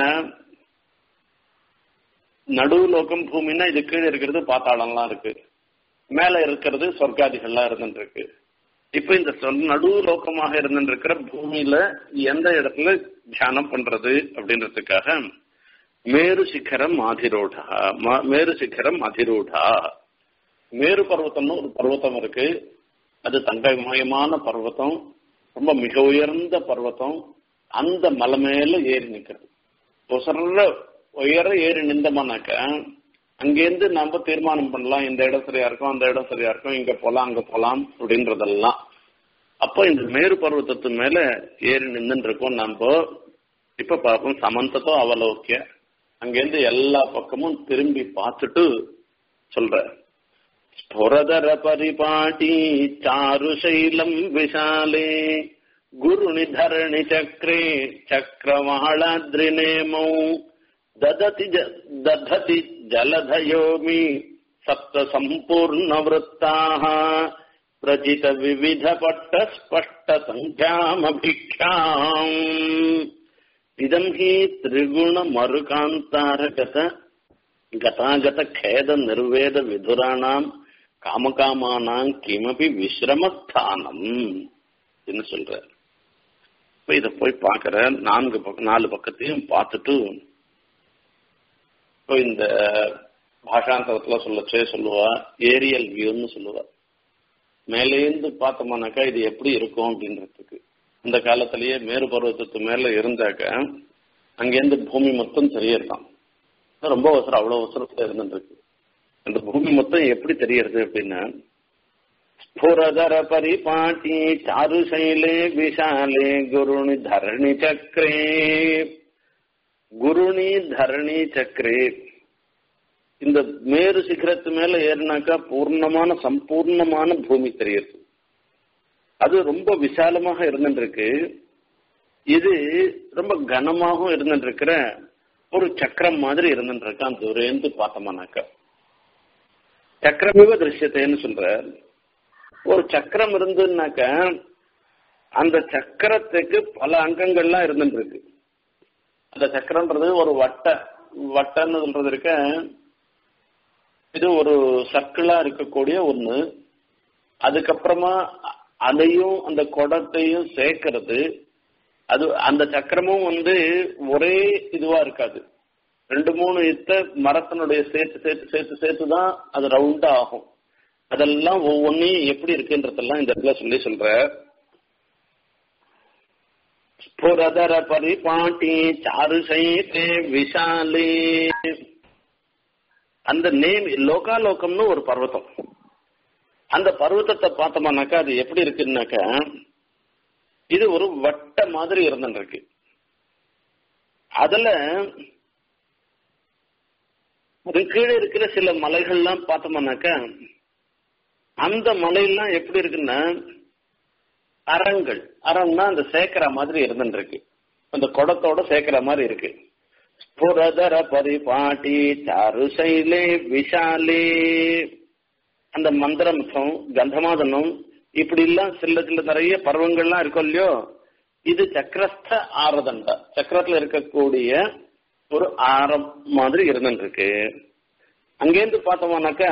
நடுலோகம் பூமின்னா இது கீழே இருக்கிறது பாத்தாளம்லாம் இருக்கு மேல இருக்கிறது சொர்க்காதிகள்லாம் இருந்துருக்கு இப்ப இந்த நடுலோகமாக இருந்துருக்கிற பூமியில எந்த இடத்துல தியானம் பண்றது அப்படின்றதுக்காக மேரு சிகரம் அதிரோடா மேரு சிகரம் அதிரூடா மேரு பர்வத்தம்னு ஒரு பர்வத்தம் இருக்கு அது தங்கமயமான பர்வத்தம் ரொம்ப மிக உயர்ந்த பர்வத்தம் அந்த மலை மேல ஏறி நிக்கிறது ஒசர உயர ஏறி நின்றோம்னாக்க அங்கேருந்து நம்ம தீர்மானம் பண்ணலாம் இந்த இடம் சரியா இருக்கும் அந்த இடம் சரியா இருக்கும் இங்க போலாம் அங்க போலாம் அப்படின்றதெல்லாம் அப்போ இந்த மேரு பர்வத்தத்து மேல ஏறி நின்று இருக்கோம் நம்ம இப்ப பார்ப்போம் சமந்தத்தோ அவலோக்கிய அங்கேருந்து எல்லா பக்கமும் திரும்பி பார்த்துட்டு சொல்ற ஸ்புரதர பரிபாட்டி சாருசைலம் விஷாலே குருணி தரணி சக்கரே சக்கரவாளாத்ரிநேமௌ ददति दधति जलधयोमि सप्त सम्पूर्णवृत्ताः प्रजित विविधपट्ट स्पष्ट सङ्ख्यामभिख्याम् इदम् हि त्रिगुण मरुकान्तारगत गतागत खेद निर्वेद विधुराणाम् காமகாமானாம் கிமபி விஸ்ரமஸ்தானம் என்ன சொல்ற இப்ப இத போய் பாக்குற நான்கு பக்கம் நாலு பக்கத்தையும் பார்த்துட்டு இப்போ இந்த பாஷாந்தரத்துல சொல்லச்சே சொல்லுவா ஏரியல் வியூன்னு சொல்லுவா மேலேந்து பார்த்தோம்னாக்கா இது எப்படி இருக்கும் அப்படின்றதுக்கு இந்த காலத்திலேயே மேரு பருவத்துக்கு மேல இருந்தாக்க அங்கேருந்து பூமி மொத்தம் தெரியறதாம் ரொம்ப அவசரம் அவ்வளவு அவசரத்துல இருந்துருக்கு அந்த பூமி மொத்தம் எப்படி தெரியறது அப்படின்னா ஸ்புரதர பரிபாட்டி சாருசைலே விஷாலே குருணி தரணி சக்கரே குருணி தரணி சக்கரே இந்த மேரு சிகரத்து மேல ஏறினாக்கா பூர்ணமான சம்பூர்ணமான பூமி தெரியுது அது ரொம்ப விசாலமாக இருந்துருக்கு இது ரொம்ப கனமாகவும் இருந்துருக்கிற ஒரு சக்கரம் மாதிரி இருந்துருக்கான் தூரேந்து பார்த்தோம்னாக்கா சக்கரமிவ திருஷ்யத்தைன்னு சொல்ற ஒரு சக்கரம் இருந்துன்னாக்க அந்த சக்கரத்துக்கு பல அங்கங்கள்லாம் இருந்துருக்கு அந்த சக்கரன்றது ஒரு வட்ட வட்டன்னு சொல்றது இருக்க இது ஒரு சர்க்கிளா இருக்கக்கூடிய ஒண்ணு அதுக்கப்புறமா அதையும் அந்த குடத்தையும் சேர்க்கறது அது அந்த சக்கரமும் வந்து ஒரே இதுவா இருக்காது ரெண்டு மூணு இத்த மரத்தினுடைய சேர்த்து சேர்த்து சேர்த்து சேர்த்து தான் அது ரவுண்டா ஆகும் அதெல்லாம் ஒவ்வொன்றையும் எப்படி இருக்குன்றதெல்லாம் இந்த இடத்துல சொல்லி சொல்ற ஸ்புரதர பரிபாட்டி சாருசைதே விஷாலே அந்த நேம் லோகாலோகம்னு ஒரு பர்வதம் அந்த பர்வதத்தை பார்த்தோம்னாக்கா அது எப்படி இருக்குன்னாக்கா இது ஒரு வட்ட மாதிரி இருந்துருக்கு அதுல அது கீழே இருக்கிற சில மலைகள்லாம் பார்த்தோம்னாக்கா அந்த மலையெல்லாம் எப்படி இருக்குன்னா அரங்கள் அரம்னா அந்த சேக்கரா மாதிரி இருந்துருக்கு அந்த குடத்தோட சேக்கர மாதிரி இருக்கு ஸ்புரதர பரிபாட்டி சாருசைலே விஷாலே அந்த மந்திரமுகம் கந்தமாதனம் இப்படி எல்லாம் சில சில நிறைய பருவங்கள்லாம் இருக்கும் இல்லையோ இது சக்கரஸ்த ஆரதண்டா சக்கரத்துல இருக்கக்கூடிய ஒரு ஆரம் மாதிரி இருந்துருக்கு அங்கேருந்து பார்த்தோம்னாக்கா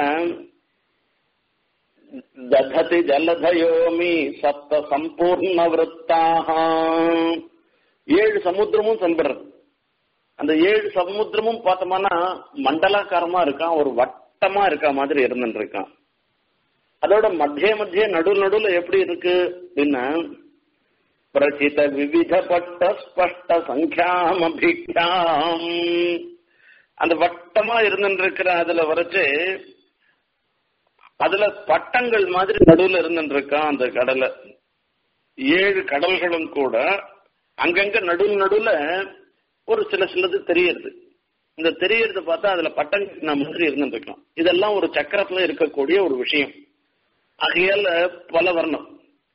தததி ஜலதயோமி சப்த சம்பூர்ண விற்த்தாக ஏழு சமுத்திரமும் சம்பிடுறது அந்த ஏழு சமுத்திரமும் பார்த்தோம்னா மண்டலாக்காரமா இருக்கான் ஒரு வட்டமா இருக்க மாதிரி இருந்துட்டு இருக்கான் அதோட மத்திய மத்திய நடு நடுவுல எப்படி இருக்கு அப்படின்னா பிரச்சித விவிதப்பட்ட ஸ்பஷ்ட சங்கியாம் அபிக்யாம் அந்த வட்டமா இருந்துட்டு இருக்கிற அதுல வரைச்சு அதுல பட்டங்கள் மாதிரி நடுவுல இருந்துட்டு இருக்கான் அந்த கடலை ஏழு கடல்களும் கூட அங்கங்க நடுவு நடுவுல ஒரு சில சிலது தெரியறது இந்த தெரியறது பார்த்தா அதுல பட்டங்கள் மாதிரி இருந்துட்டு இருக்கலாம் இதெல்லாம் ஒரு சக்கரத்துல இருக்கக்கூடிய ஒரு விஷயம் ஆகையால பல வர்ணம்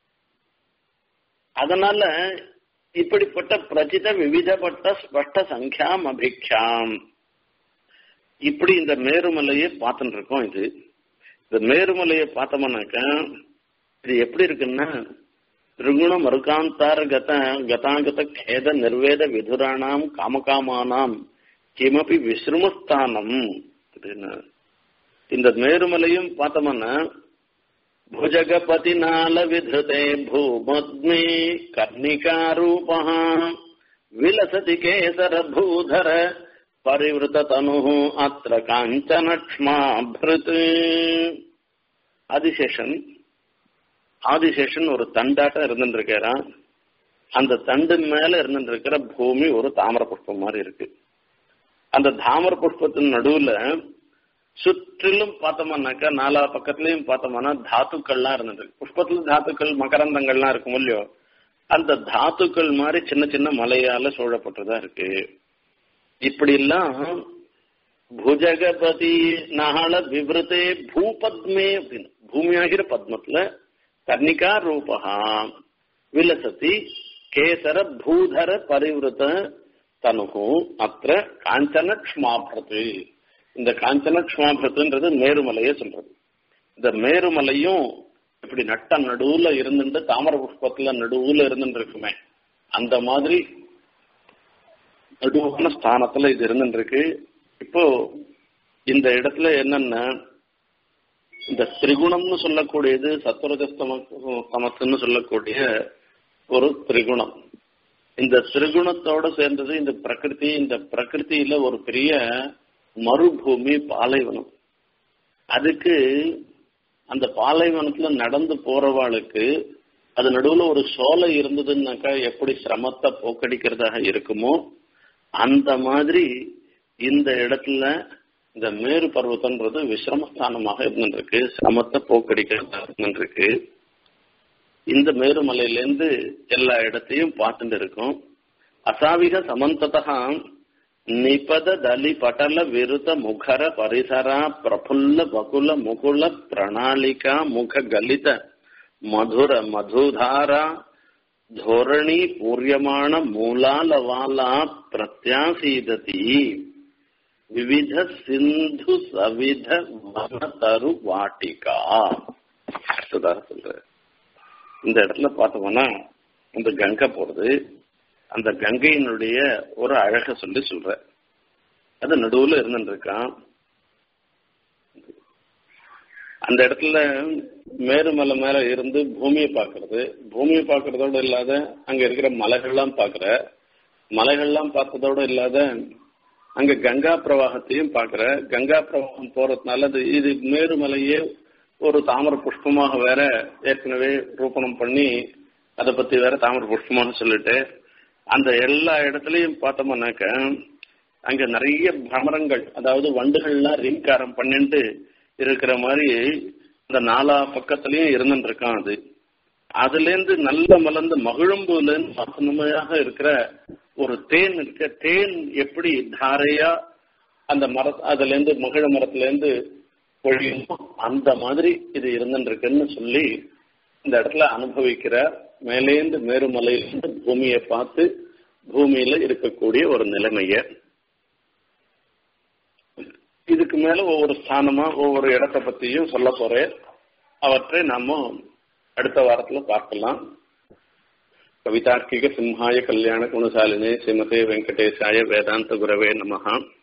அதனால இப்படிப்பட்ட பிரச்சித விவிதப்பட்ட ஸ்பஷ்ட சங்கியாம் அபிக்ஷாம் இப்படி இந்த மேருமலையை பார்த்துட்டு இருக்கோம் இது இந்த மேருமலையை பார்த்தோம்னாக்கா இது எப்படி இருக்குன்னா ரிகுண மருகாந்தார கத கதாகத கேத நிர்வேத விதுராணாம் காமகாமானாம் கிமபி விசிருமஸ்தானம் அப்படின்னு இந்த மேருமலையும் பார்த்தோம்னா भुजगपतिनाल विधृते भूमद्मे कर्णिकारूपः विलसति केसरभूधर परिवृततनुः अत्र काञ्चनक्ष्माभृत् ஆதிசேஷன் ஆதிசேஷன் ஒரு தண்டாட்டம் இருந்துருக்காராம் அந்த தண்டு மேல இருந்துருக்கிற பூமி ஒரு தாமர புஷ்பம் மாதிரி இருக்கு அந்த தாமர புஷ்பத்தின் நடுவுல சுற்றிலும் பார்த்தோம்னாக்கா நாலா பக்கத்துலயும் பார்த்தோம்னா தாத்துக்கள்லாம் இருந்தது புஷ்பத்துல தாத்துக்கள் மகரந்தங்கள்லாம் இருக்கும் இல்லையோ அந்த தாத்துக்கள் மாதிரி சின்ன சின்ன மலையால சூழப்பட்டதா இருக்கு இப்படி எல்லாம் புஜகபதி நகல விவருத்தே பூபத்மே அப்படின்னு பூமியாகிற பத்மத்துல கர்ணிகா ரூபகா விலசதி கேசர பூதர பரிவிருத்த தனுகு அத்த காஞ்சன க்ஷ்மாபிரது இந்த காஞ்சன க்ஷ்மாபிரத்துன்றது மேருமலையை சொல்றது இந்த மேருமலையும் இப்படி நட்ட நடுவுல இருந்துட்டு தாமர புஷ்பத்துல நடுவுல இருந்துட்டு இருக்குமே அந்த மாதிரி நடுவான ஸ்தானத்துல இது இருந்துட்டு இருக்கு இப்போ இந்த இடத்துல என்னன்னா இந்த திரிகுணம்னு சொல்லக்கூடியது சத்வரஜஸ்தம சமத்துன்னு சொல்லக்கூடிய ஒரு திரிகுணம் இந்த திரிகுணத்தோட சேர்ந்தது இந்த பிரகிருதி இந்த பிரகிருதியில ஒரு பெரிய மறுபூமி பாலைவனம் அதுக்கு அந்த பாலைவனத்துல நடந்து போறவாளுக்கு அது நடுவுல ஒரு சோலை இருந்ததுன்னாக்கா எப்படி சிரமத்தை போக்கடிக்கிறதாக இருக்குமோ அந்த மாதிரி இந்த இடத்துல இந்த மேரு பர்வத்தன்றது விசிரமஸ்தானமாக இருந்துருக்கு சிரமத்தை போக்கடிக்கிறதா இருந்துருக்கு இந்த மேருமலையிலேருந்து எல்லா இடத்தையும் பார்த்துட்டு இருக்கோம் அசாவிக சமந்ததா நிபத தலி பட்டல விருத முகர பரிசரா பிரபுல்ல பகுல முகுல பிரணாளிகா முக கலித மதுர மதுதாரா ಧೋರಣಿ ಪೂರ್ಯಮಾಣ ಮೂಲಾಲವಾಲಾ ಪ್ರತ್ಯಾಸೀದತಿ ವಿವಿಧ ಸಿಂಧು ಸವಿಧ ವನತರು வாட்டிகா அடுத்ததாக சொல்ற இந்த இடத்துல பார்த்தோம்னா இந்த கங்கை போறது அந்த கங்கையினுடைய ஒரு அழக சொல்லி சொல்ற அது நடுவுல இருந்துட்டு இருக்கான் அந்த இடத்துல மேருமலை மேல இருந்து பூமியை பார்க்கறது பூமியை பார்க்கறதோட இல்லாத அங்க இருக்கிற மலைகள்லாம் பார்க்கற மலைகள்லாம் பார்த்ததோட இல்லாத அங்க கங்கா பிரவாகத்தையும் பார்க்கற கங்கா பிரவாகம் போறதுனால அது இது மேருமலையே ஒரு தாமர புஷ்பமாக வேற ஏற்கனவே ரூபணம் பண்ணி அதை பத்தி வேற தாமர புஷ்பமாக சொல்லிட்டு அந்த எல்லா இடத்துலயும் பார்த்தோம்னாக்க அங்க நிறைய பிரமரங்கள் அதாவது வண்டுகள்லாம் ரீங்காரம் பண்ணிட்டு இருக்கிற மாதிரி அந்த நாலா பக்கத்துலயும் இருந்துட்டு இருக்கான் அது அதுல இருந்து நல்ல மலர்ந்து மகிழும்புல இருந்து வாசனமையாக இருக்கிற ஒரு தேன் இருக்க தேன் எப்படி தாரையா அந்த மர அதுல இருந்து மகிழ மரத்துல இருந்து பொழியுமோ அந்த மாதிரி இது இருந்துட்டு இருக்குன்னு சொல்லி இந்த இடத்துல அனுபவிக்கிற மேலேந்து மேருமலையிலிருந்து பூமியை பார்த்து பூமியில இருக்கக்கூடிய ஒரு நிலைமைய இதுக்கு மேல ஒவ்வொரு ஸ்தானமா ஒவ்வொரு இடத்தை பத்தியும் சொல்ல போறேன் அவற்றை நாம அடுத்த வாரத்துல பார்க்கலாம் கவிதார்க்கிக சிம்ஹாய கல்யாண குணசாலினே ஸ்ரீமதே வெங்கடேசாய வேதாந்த குரவே நமஹா